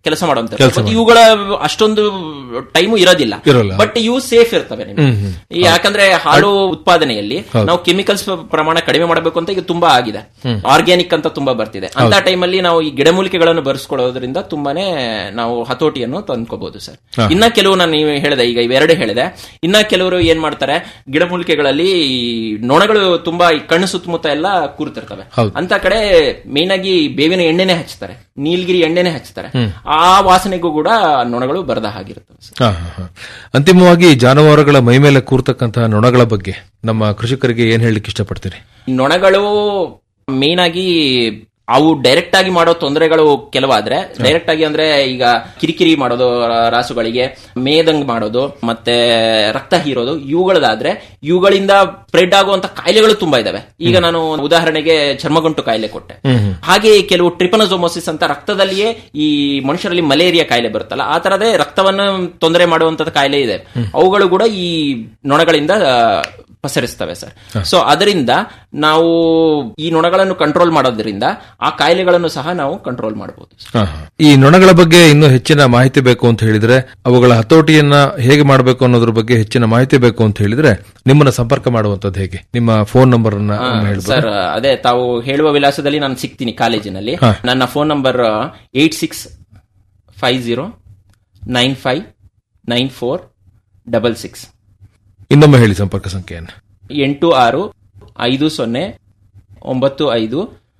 ಕೆಲಸ ಮಾಡುವಂತ ಕೆಲ್ಸ ಮತ್ತೆ ಇವುಗಳ ಅಷ್ಟೊಂದು ಟೈಮು ಇರೋದಿಲ್ಲ ಇರೋಲ್ಲ. ಬಟ್ ಇವು ಸೇಫ್ ಇರ್ತವೆ ನಿಮ್ಗೆ ಯಾಕಂದ್ರೆ ಹಾಲು ಉತ್ಪಾದನೆಯಲ್ಲಿ ನಾವು ಕೆಮಿಕಲ್ಸ್ ಪ್ರಮಾಣ ಕಡಿಮೆ ಮಾಡಬೇಕು ಅಂತ ಈಗ ತುಂಬಾ ಆಗಿದೆ ಆರ್ಗ್ಯಾನಿಕ್ ಅಂತ ತುಂಬಾ ಬರ್ತಿದೆ ಅಂತ ಟೈಮಲ್ಲಿ ನಾವು ಈ ಗಿಡಮೂಲಿಕೆಗಳನ್ನು ಬರೆಸ್ಕೊಳ್ಳೋದ್ರಿಂದ ತುಂಬಾನೇ ನಾವು ಹತೋಟಿಯನ್ನು ತಂದ್ಕೋಬಹುದು ಸರ್ ಇನ್ನ ಕೆಲವು ನಾನು ನೀವು ಹೇಳಿದೆ ಈಗ ಇವೆರಡು ಹೇಳಿದೆ ಇನ್ನ ಕೆಲವರು ಏನ್ ಮಾಡ್ತಾರೆ ಗಿಡಮೂಲಿಕೆಗಳಲ್ಲಿ ಈ ನೊಣಗಳು ತುಂಬಾ ಈ ಕಣ್ಣು ಸುತ್ತಮುತ್ತ ಎಲ್ಲ ಕೂರ್ತಿರ್ತವೆ ಹೌದು. ಅಂತ ಕಡೆ ಮೇನ್ ಆಗಿ ಬೇವಿನ ಎಣ್ಣೆನೆ ಹಚ್ತಾರೆ ನೀಲಗಿರಿ ಎಣ್ಣೆನೆ ಹಚ್ತಾರೆ ಆ ವಾಸನೆಗೂ ಕೂಡ ನೊಣಗಳು ಬರದ ಹಾಗಿರ್ತವೆ ಸರ್. ಹಾ, ಹಾ, ಹಾ. ಅಂತಿಮವಾಗಿ ಜಾನುವಾರುಗಳ ಮೈ ಮೇಲೆ ಕೂರ್ತಕ್ಕಂತಹ ನೊಣಗಳ ಬಗ್ಗೆ ನಮ್ಮ ಕೃಷಿಕರಿಗೆ ಏನ್ ಹೇಳಲಿಕ್ಕೆ ಇಷ್ಟಪಡ್ತೀರಿ ನೊಣಗಳು ಮೇನ್ ಆಗಿ ಅವು ಡೈರೆಕ್ಟ್ ಆಗಿ ಮಾಡೋ ತೊಂದರೆಗಳು ಕೆಲವಾದ್ರೆ ಡೈರೆಕ್ಟ್ ಆಗಿ ಅಂದ್ರೆ ಈಗ ಕಿರಿಕಿರಿ ಮಾಡೋದು ರಾ- ರಾಸುಗಳಿಗೆ ಮೇದಂಗ್ ಮಾಡೋದು ಮತ್ತೆ ರಕ್ತ ಹೀರೋದು ಇವುಗಳದಾದ್ರೆ ಇವುಗಳಿಂದ ಸ್ಪ್ರೆಡ್ ಆಗುವಂತ ಕಾಯಿಲೆಗಳು ತುಂಬಾ ಇದಾವೆ ಈಗ ನಾನು ಉದಾಹರಣೆಗೆ ಚರ್ಮಗಂಟು ಕಾಯಿಲೆ ಕೊಟ್ಟೆ ಹಾಗೆ ಕೆಲವು ಟ್ರಿಪನೋಸೋಮೋಸಿಸ್ ಅಂತ ರಕ್ತದಲ್ಲಿಯೇ ಈ ಮನುಷ್ಯರಲ್ಲಿ ಮಲೇರಿಯಾ ಕಾಯಿಲೆ ಬರುತ್ತಲ್ಲ ಆ ತರದೇ ರಕ್ತವನ್ನು ತೊಂದರೆ ಮಾಡುವಂತ ಕಾಯಿಲೆ ಇದೆ ಅವುಗಳು ಕೂಡ ಈ ನೊಣಗಳಿಂದ ಆ, ಪಸರಿಸ್ತವೆ ಸರ್ ಸೊ ಅದರಿಂದ ನಾವು ಈ ನೊಣಗಳನ್ನು ಕಂಟ್ರೋಲ್ ಮಾಡೋದ್ರಿಂದ ಆ ಕಾಯಿಲೆಗಳನ್ನು ಸಹ ನಾವು ಕಂಟ್ರೋಲ್ ಮಾಡಬಹುದು ಹಾ, ಹಾ. ಈ ನೊಣಗಳ ಬಗ್ಗೆ ಇನ್ನೂ ಹೆಚ್ಚಿನ ಮಾಹಿತಿ ಬೇಕು ಅಂತ ಹೇಳಿದ್ರೆ ಅವುಗಳ ಹತೋಟಿಯನ್ನ ಹೇಗೆ ಮಾಡಬೇಕು ಅನ್ನೋದ್ರ ಬಗ್ಗೆ ಹೆಚ್ಚಿನ ಮಾಹಿತಿ ಬೇಕು ಅಂತ ಹೇಳಿದ್ರೆ ನಿಮ್ಮನ್ನ ಸಂಪರ್ಕ ಮಾಡುವಂತದ್ದು ಹೇಗೆ ನಿಮ್ಮ ಫೋನ್ ನಂಬರ್ ಅನ್ನ ಒಮ್ಮೆ ಹೇಳ್ಬೋದಾ? ಸರ್ ಅದೇ ತಾವು ಹೇಳುವ ವಿಳಾಸದಲ್ಲಿ ನಾನು ಸಿಗ್ತೀನಿ ಕಾಲೇಜಿನಲ್ಲಿ ನನ್ನ phone number eight six five zero nine five nine four double six ಇನ್ನೊಮ್ಮೆ ಹೇಳಿ ಸಂಪರ್ಕ ಸಂಖ್ಯೆಯನ್ನು ಎಂಟು ಆರು ಐದು ಸೊನ್ನೆ ಒಂಬತ್ತು ಐದು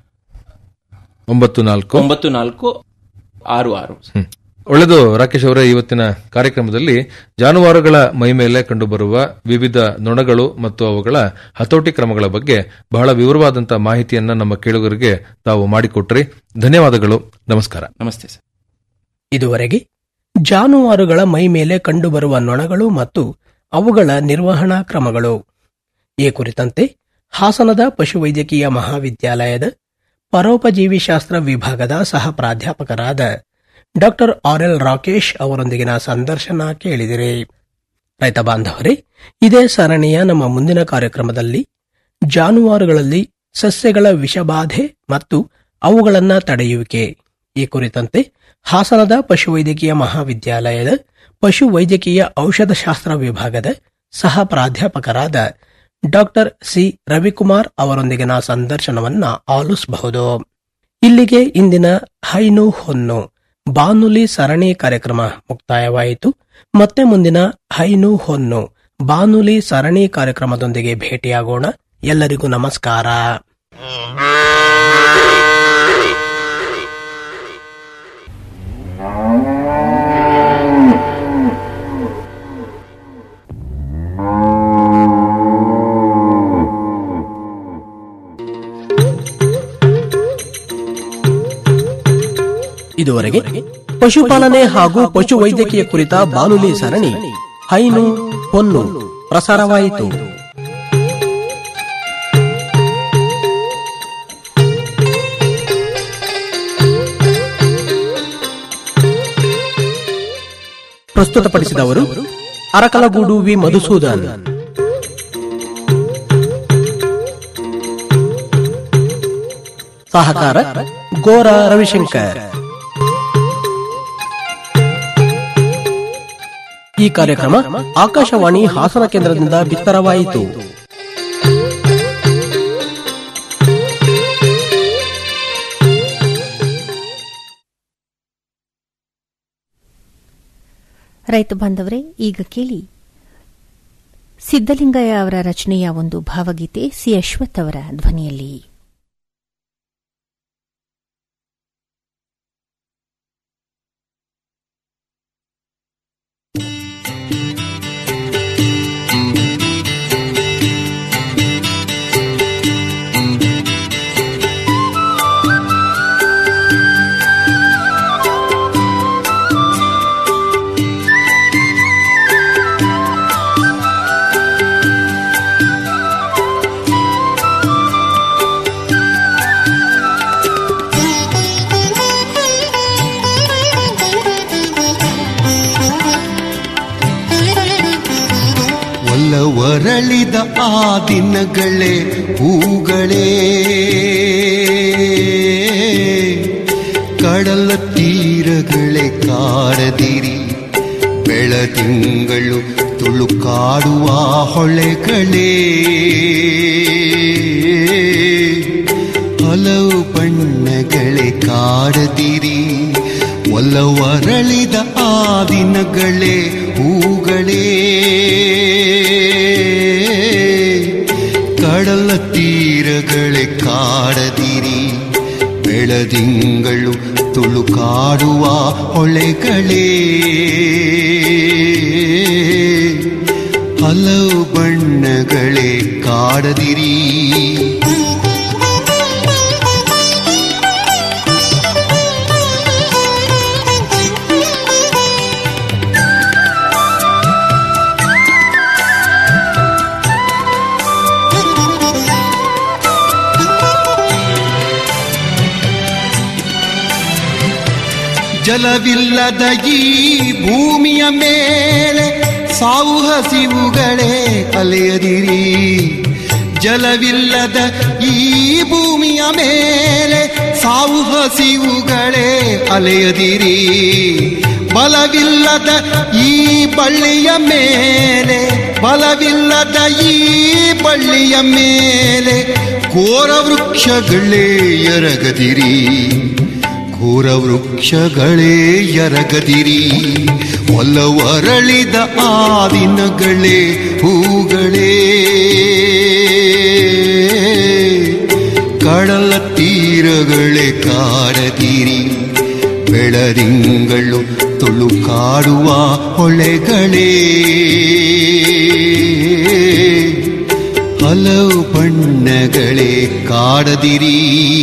ಒಂಬತ್ತು ನಾಲ್ಕು ಒಂಬತ್ತು ನಾಲ್ಕು ಆರು ಆರು ಹ್ಮ್. ಒಳ್ಳೆದು ರಾಕೇಶ್ ಅವರೇ ಇವತ್ತಿನ ಕಾರ್ಯಕ್ರಮದಲ್ಲಿ ಜಾನುವಾರುಗಳ ಮೈ ಮೇಲೆ ಕಂಡುಬರುವ ವಿವಿಧ ನೊಣಗಳು ಮತ್ತು ಅವುಗಳ ಹತೋಟಿ ಕ್ರಮಗಳ ಬಗ್ಗೆ ಬಹಳ ವಿವರವಾದಂತಹ ಮಾಹಿತಿಯನ್ನ ನಮ್ಮ ಕೇಳುಗರಿಗೆ ತಾವು ಮಾಡಿಕೊಟ್ರಿ ಧನ್ಯವಾದಗಳು ನಮಸ್ಕಾರ ನಮಸ್ತೆ ಸರ್ ಇದುವರೆಗೆ ಜಾನುವಾರುಗಳ ಮೈ ಮೇಲೆ ಕಂಡುಬರುವ ನೊಣಗಳು ಮತ್ತು ಅವುಗಳ ನಿರ್ವಹಣಾ ಕ್ರಮಗಳು ಈ ಕುರಿತಂತೆ ಹಾಸನದ ಪಶುವೈದ್ಯಕೀಯ ಮಹಾವಿದ್ಯಾಲಯದ ಪರೋಪಜೀವಿಶಾಸ್ತ್ರ ವಿಭಾಗದ ಸಹ ಪ್ರಾಧ್ಯಾಪಕರಾದ ಡಾಕ್ಟರ್ ಆರ್ ಎಲ್ ರಾಕೇಶ್ ಅವರೊಂದಿಗಿನ ಸಂದರ್ಶನ ಕೇಳಿದಿರಿ ರೈತ ಬಾಂಧವರೇ ಇದೇ ಸರಣಿಯ ನಮ್ಮ ಮುಂದಿನ ಕಾರ್ಯಕ್ರಮದಲ್ಲಿ ಜಾನುವಾರುಗಳಲ್ಲಿ ಸಸ್ಯಗಳ ವಿಷಬಾಧೆ ಮತ್ತು ಅವುಗಳನ್ನ ತಡೆಯುವಿಕೆ ಈ ಕುರಿತಂತೆ ಹಾಸನದ ಪಶುವೈದ್ಯಕೀಯ ಮಹಾವಿದ್ಯಾಲಯದ ಪಶುವೈದ್ಯಕೀಯ ಔಷಧಶಾಸ್ತ್ರ ವಿಭಾಗದ ಸಹ ಪ್ರಾಧ್ಯಾಪಕರಾದ ಡಾಕ್ಟರ್ ಸಿ ರವಿಕುಮಾರ್ ಅವರೊಂದಿಗಿನ ಸಂದರ್ಶನವನ್ನ ಆಲಿಸಬಹುದು ಇಲ್ಲಿಗೆ ಇಂದಿನ ಹೈನು ಹೊನ್ನು ಬಾನುಲಿ ಸರಣಿ ಕಾರ್ಯಕ್ರಮ ಮುಕ್ತಾಯವಾಯಿತು ಮತ್ತೆ ಮುಂದಿನ ಹೈನು ಹೊನ್ನು ಬಾನುಲಿ ಸರಣಿ ಕಾರ್ಯಕ್ರಮದೊಂದಿಗೆ ಭೇಟಿಯಾಗೋಣ ಎಲ್ಲರಿಗೂ ನಮಸ್ಕಾರ ಇದುವರೆಗೆ ಪಶುಪಾಲನೆ ಹಾಗೂ ಪಶುವೈದ್ಯಕೀಯ ಕುರಿತ ಬಾನುಲಿ ಸರಣಿ ಹೈನು ಹೊನ್ನು ಪ್ರಸಾರವಾಯಿತು ಪ್ರಸ್ತುತಪಡಿಸಿದವರು ಅರಕಲಗೂಡು ವಿ ಮಧುಸೂದನ್ ಸಹಕಾರ ಗೋರ ರವಿಶಂಕರ್ ಈ ಕಾರ್ಯಕ್ರಮ ಆಕಾಶವಾಣಿ ಹಾಸನ ಕೇಂದ್ರದಿಂದ ಬಿತ್ತರವಾಯಿತು ರೈತ ಬಾಂಧವರೇ ಈಗ ಕೇಳಿ ಸಿದ್ದಲಿಂಗಯ್ಯ ಅವರ ರಚನೆಯ ಒಂದು ಭಾವಗೀತೆ ಸಿ ಅಶ್ವಥ್ ಅವರ ಧ್ವನಿಯಲ್ಲಿ ಒಲ್ಲವರಳಿದ ಆ ದಿನಗಳೇ ಹೂಗಳೇ ಕಡಲ ತೀರಗಳೇ ಕಾಡದಿರಿ ಬೆಳದಿಂಗಳು ತುಳುಕಾಡುವ ಹೊಳೆಗಳೇ ಹಲವು ಬಣ್ಣಗಳೇ ಕಾಡದಿರಿ ಒಲವರಳಿದ ಆ ದಿನಗಳೇ ಹೂಗಳೇ ಕಡಲ ತೀರಗಳೇ ಕಾಡದಿರಿ ಬೆಳದಿಂಗಳು ತುಳುಕಾಡುವ ಹೊಳೆಗಳೇ ಹಲವು ಬಣ್ಣಗಳೇ ಕಾಡದಿರಿ ಜಲವಿಲ್ಲದ ಈ ಭೂಮಿಯ ಮೇಲೆ ಸಾವು ಹಸಿವುಗಳೇ ಅಲೆಯದಿರಿ ಜಲವಿಲ್ಲದ ಈ ಭೂಮಿಯ ಮೇಲೆ ಸಾವು ಹಸಿವುಗಳೇ ಅಲೆಯದಿರಿ ಬಲವಿಲ್ಲದ ಈ ಬಳ್ಳಿಯ ಮೇಲೆ ಬಲವಿಲ್ಲದ ಈ ಬಳ್ಳಿಯ ಮೇಲೆ ಘೋರ ವೃಕ್ಷಗಳೇ ಎರಗದಿರಿ ಘೋರ ವೃಕ್ಷಗಳೇ ಎರಗದಿರಿ ಒಲವರಳಿದ ಆ ದಿನಗಳೇ ಹೂಗಳೇ ಕಡಲ ತೀರಗಳೇ ಕಾಡದಿರಿ ಬೆಳದಿಂಗಳು ತುಳುಕಾಡುವ ಹೊಳೆಗಳೇ ಹಲವು ಬಣ್ಣಗಳೇ ಕಾಡದಿರಿ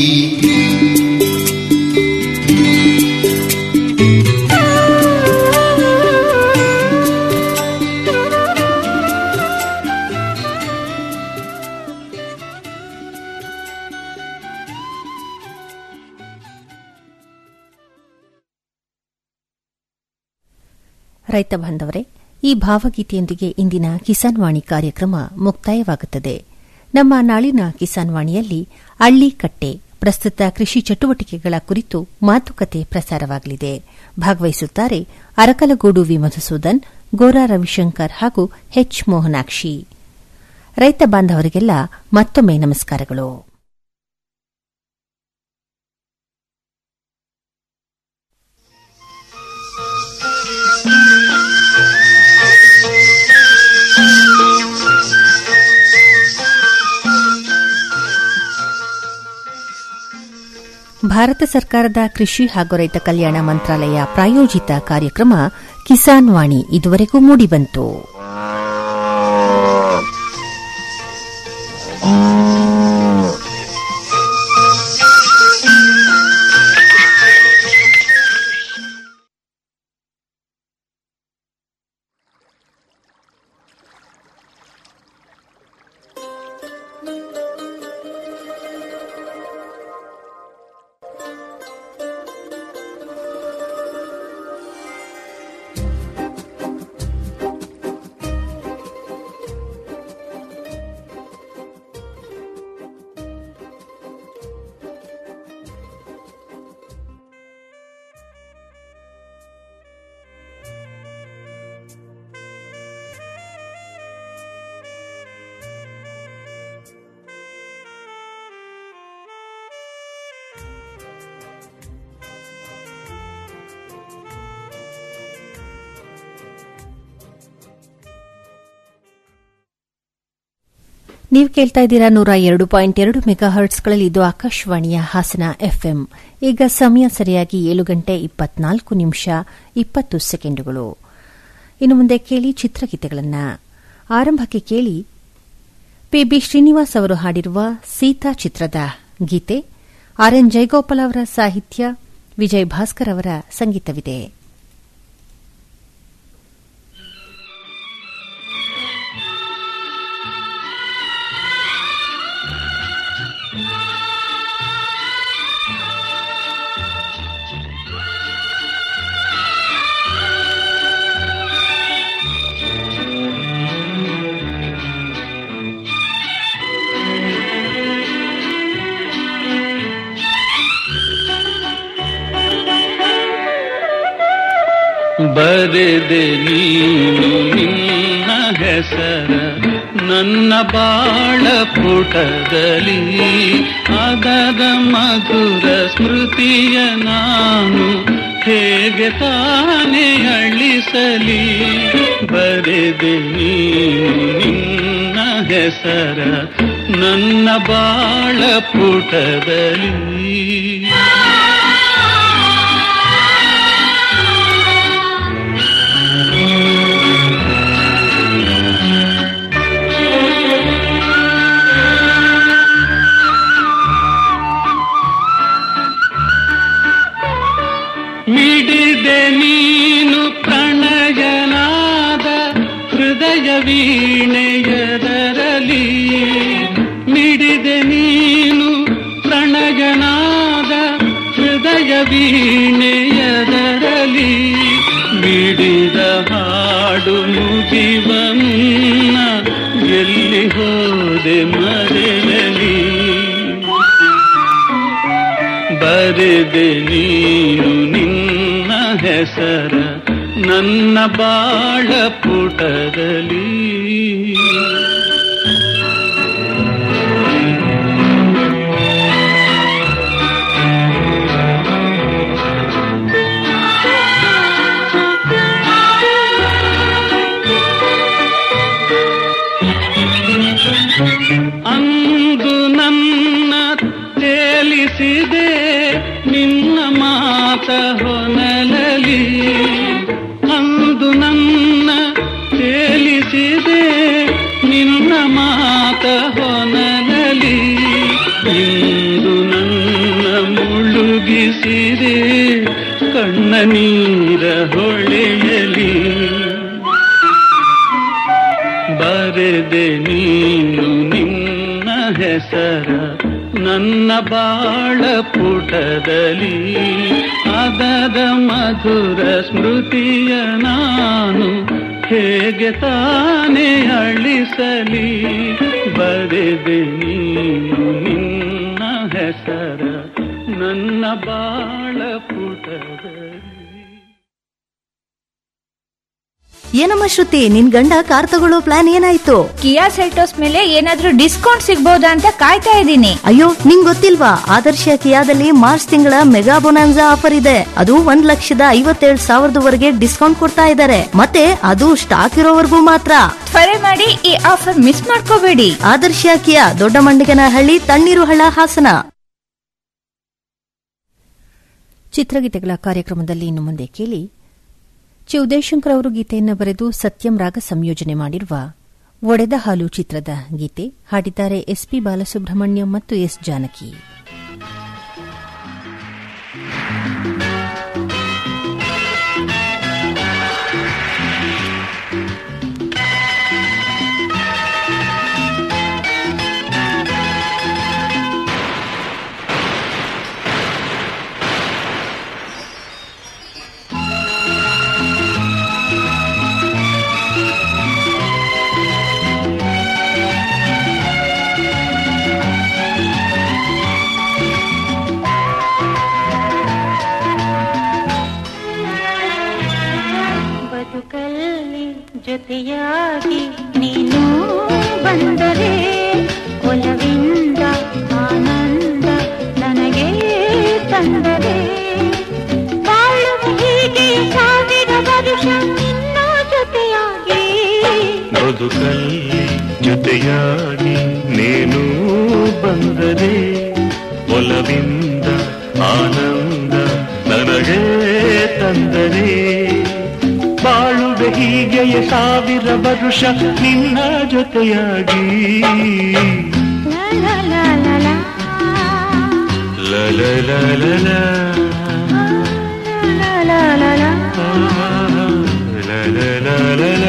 ರೈತ ಬಾಂಧವರೇ ಈ ಭಾವಗೀತೆಯೊಂದಿಗೆ ಇಂದಿನ ಕಿಸಾನ್ ವಾಣಿ ಕಾರ್ಯಕ್ರಮ ಮುಕ್ತಾಯವಾಗುತ್ತದೆ ನಮ್ಮ ನಾಳಿನ ಕಿಸಾನ್ ವಾಣಿಯಲ್ಲಿ ಅಳ್ಳಿ ಕಟ್ಟೆ ಪ್ರಸ್ತುತ ಕೃಷಿ ಚಟುವಟಿಕೆಗಳ ಕುರಿತು ಮಾತುಕತೆ ಪ್ರಸಾರವಾಗಲಿದೆ ಭಾಗವಹಿಸುತ್ತಾರೆ ಅರಕಲಗೂಡು ವಿ ಮಧುಸೂದನ್ ಗೋರಾ ರವಿಶಂಕರ್ ಹಾಗೂ ಎಚ್ ಮೋಹನಾಕ್ಷಿ ರೈತ ಬಾಂಧವರಿಗೆಲ್ಲ ಮತ್ತೊಮ್ಮೆ ನಮಸ್ಕಾರಗಳು ಭಾರತ ಸರ್ಕಾರದ ಕೃಷಿ ಹಾಗೂ ರೈತ ಕಲ್ಯಾಣ ಮಂತ್ರಾಲಯ ಪ್ರಾಯೋಜಿತ ಕಾರ್ಯಕ್ರಮ ಕಿಸಾನ್ ವಾಣಿ ಇದುವರೆಗೂ ಮೂಡಿಬಂತು ನೀವು ಕೇಳ್ತಾ ಇದ್ದೀರಾ ನೂರ ಎರಡು ಪಾಯಿಂಟ್ ಎರಡು ಮೆಗಾ ಹರ್ಟ್ಸ್ಗಳಲ್ಲಿ ಇದು ಆಕಾಶವಾಣಿಯ ಹಾಸನ ಎಫ್ಎಂ ಈಗ ಸಮಯ ಸರಿಯಾಗಿ ಏಳು ಗಂಟೆ ಇಪ್ಪತ್ನಾಲ್ಕು ನಿಮಿಷ ಇಪ್ಪತ್ತು ಸೆಕೆಂಡುಗಳು ಇನ್ನು ಮುಂದೆ ಕೇಳಿ ಚಿತ್ರಗೀತೆಗಳನ್ನು ಆರಂಭಕ್ಕೆ ಕೇಳಿ ಪಿಬಿ ಶ್ರೀನಿವಾಸ್ ಅವರು ಹಾಡಿರುವ ಸೀತಾ ಚಿತ್ರದ ಗೀತೆ ಆರ್ ಎನ್ ಜಯಗೋಪಾಲ್ ಅವರ ಸಾಹಿತ್ಯ ವಿಜಯ್ ಭಾಸ್ಕರ್ ಅವರ ಸಂಗೀತವಿದೆ Thank you. ಬರೆದೆ ನೀನು ನಿನ್ನ ಹೆಸರ ನನ್ನ ಬಾಳ ಪುಟದಲ್ಲಿ ಅದರ ಮಧುರ ಸ್ಮೃತಿಯ ನಾನು ಹೇಗೆ ತಾನೇ ಅಳಿಸಲಿ ಬರೆದೆ ನೀನು ನಿನ್ನ ಹೆಸರ ನನ್ನ ಬಾಳ ಪುಟದಲ್ಲಿ ಮಿಡಿದೆ ನೀನು ಪ್ರಣಯನಾದ ಹೃದಯ ವೀಣೆಯದರಲಿ ಮಿಡಿದೆ ನೀನು ಪ್ರಣಯನಾದ ಹೃದಯ ವೀಣೆಯದರಲಿ ಮಿಡಿದ ಹಾಡು ಮುಗಿವ ಮುನ್ನ ಎಲ್ಲಿ ಹೋದೆ ಮರೆಯಲಿ ಬರೆದೆ ನೀನು ನಿನ್ನ ಹೆಸರ ನನ್ನ ಬಾಳ ಪುಟದಲ್ಲಿ ಅಂದು ನನ್ನ ತೇಲಿಸಿದೆ ನಿನ್ನ ಮಾತ ಹೊನಲಲಿ ಅಂದು ನನ್ನ ತೇಲಿಸಿದೆ ನಿನ್ನ ಮಾತ ಹೊನಲಲಿ ಇಂದು ನನ್ನ ಮುಳುಗಿಸಿದೆ ಕಣ್ಣ ನೀರ ಹೊಳೆಯಲಿ ಬರೆದೆ ನೀನು ನಿನ್ನ ಹೆಸರ ನನ್ನ ಬಾಳ ಪುಟದಲ್ಲಿ ಅದರ ಮಧುರ ಸ್ಮೃತಿಯ ನಾನು ಹೇಗೆ ತಾನೇ ಅಳಿಸಲಿ ಬರೆದೆ ನೀನು ನಿನ್ನ ಹೆಸರ ನನ್ನ ಬಾಳ ಪುಟದಲ್ಲಿ ಏನಮ್ಮ ಶ್ರುತಿ ನಿನ್ ಗಂಡ ಕಾರ್ ತಗೊಳ್ಳೋ ಪ್ಲಾನ್ ಏನಾಯ್ತು ಕಿಯಾ ಸೆಲ್ಟೋಸ್ ಮೇಲೆ ಏನಾದ್ರೂ ಡಿಸ್ಕೌಂಟ್ ಸಿಗ್ಬೋದಾ ಅಂತ ಕಾಯ್ತಾ ಇದ್ದೀನಿ ಅಯ್ಯೋ ನಿಂಗ್ ಗೊತ್ತಿಲ್ವಾ ಆದರ್ಶ ಕಿಯಾದಲ್ಲಿ ಮಾರ್ಚ್ ತಿಂಗಳ ಮೆಗಾ ಬೊನಾನ್ಸಾ ಆಫರ್ ಇದೆ ಅದು ಒಂದ್ ಲಕ್ಷದ ಐವತ್ತೇಳು ಸಾವಿರದವರೆಗೆ ಡಿಸ್ಕೌಂಟ್ ಕೊಡ್ತಾ ಇದ್ದಾರೆ ಮತ್ತೆ ಅದು ಸ್ಟಾಕ್ ಇರೋವರೆಗೂ ಮಾತ್ರ ತ್ವರೆ ಮಾಡಿ ಈ ಆಫರ್ ಮಿಸ್ ಮಾಡ್ಕೋಬೇಡಿ ಆದರ್ಶ ಕಿಯಾ ದೊಡ್ಡ ಮಂಡಿಗನಹಳ್ಳಿ ತಣ್ಣೀರು ಹಳ್ಳ ಹಾಸನ ಚಿತ್ರಗೀತೆಗಳ ಕಾರ್ಯಕ್ರಮದಲ್ಲಿ ಇನ್ನು ಮುಂದೆ ಕೇಳಿ ಚಿ ಉದಯಶಂಕರ್ ಅವರು ಗೀತೆಯನ್ನು ಬರೆದು ಸತ್ಯಂ ರಾಗ ಸಂಯೋಜನೆ ಮಾಡಿರುವ ಒಡೆದ ಹಾಲು ಚಿತ್ರದ ಗೀತೆ ಹಾಡಿದ್ದಾರೆ ಎಸ್ಪಿ ಬಾಲಸುಬ್ರಹ್ಮಣ್ಯಂ ಮತ್ತು ಎಸ್ ಜಾನಕಿ ಬದುಕಲ್ಲಿ ಜೊತೆಯಾಗಿ ನೀನು ಬಂದರೆ ಒಲವಿಂದ ಆನಂದ ನನಗೆ ತಂದರೆ ಬಾಳುವ ಹೀಗೆ ಸಾವಿರ ವರುಷ ನಿನ್ನ ಜೊತೆಯಾಗಿ ಬದುಕಲ್ಲಿ ಜೊತೆಯಾಗಿ ನೀನು ಬಂದರೆ ಒಲವಿಂದ ಆನಂದ ನನಗೆ ತಂದರೆ ಬಾಳುವೆ ಹೀಗೆಯೇ ಸಾವಿರ ವರುಷ ನಿನ್ನ ಜೊತೆಯಾಗಿ ಲಾ ಲಾ ಲಾ ಲಾ ಲಾ. ಲ ಲ ಲ ಲ ಲ. ಲಾ ಲಾ ಲಾ ಲಾ. ಲ ಲ ಲ ಲ ಲ.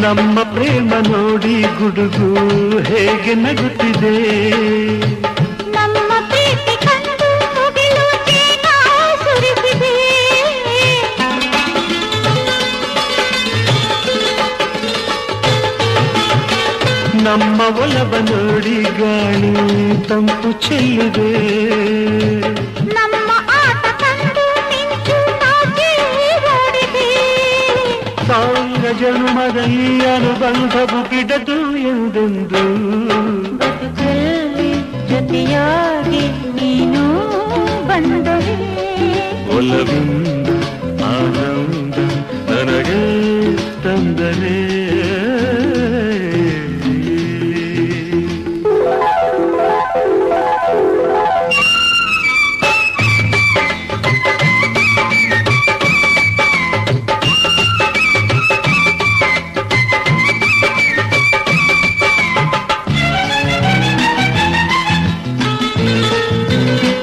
ನಮ್ಮ ಪ್ರೇಮ ನೋಡಿ ಗುಡುಗು ಹೇಗೆ ನಗುತ್ತಿದೆ ನಮ್ಮ ಪ್ರೀತಿ ಕಂಡು ಮುಗಿಲು ಜೀವ ಸುರಿಸಿದೆ ನಮ್ಮ ಒಲವ ನೋಡಿ ಗಾಳಿ ತಂಪು ಚೆಲ್ಲಿದೆ ನಮ್ಮ ಆಟ ಕಂಡು ಮಿಂಚು ನಾಚಿ ಓಡಿದೆ ಸಾವಿರ ಜನ್ಮದಲ್ಲಿ ಅನುಬಂಧವು ಬಿಡದು ಎಂದೆಂದು ಬದುಕಲ್ಲಿ ಜೊತೆಯಾಗಿ ನೀನು ಬಂದರೆ ಒಲವಿಂದ ಆನಂದ ನನಗೆ ತಂದರೆ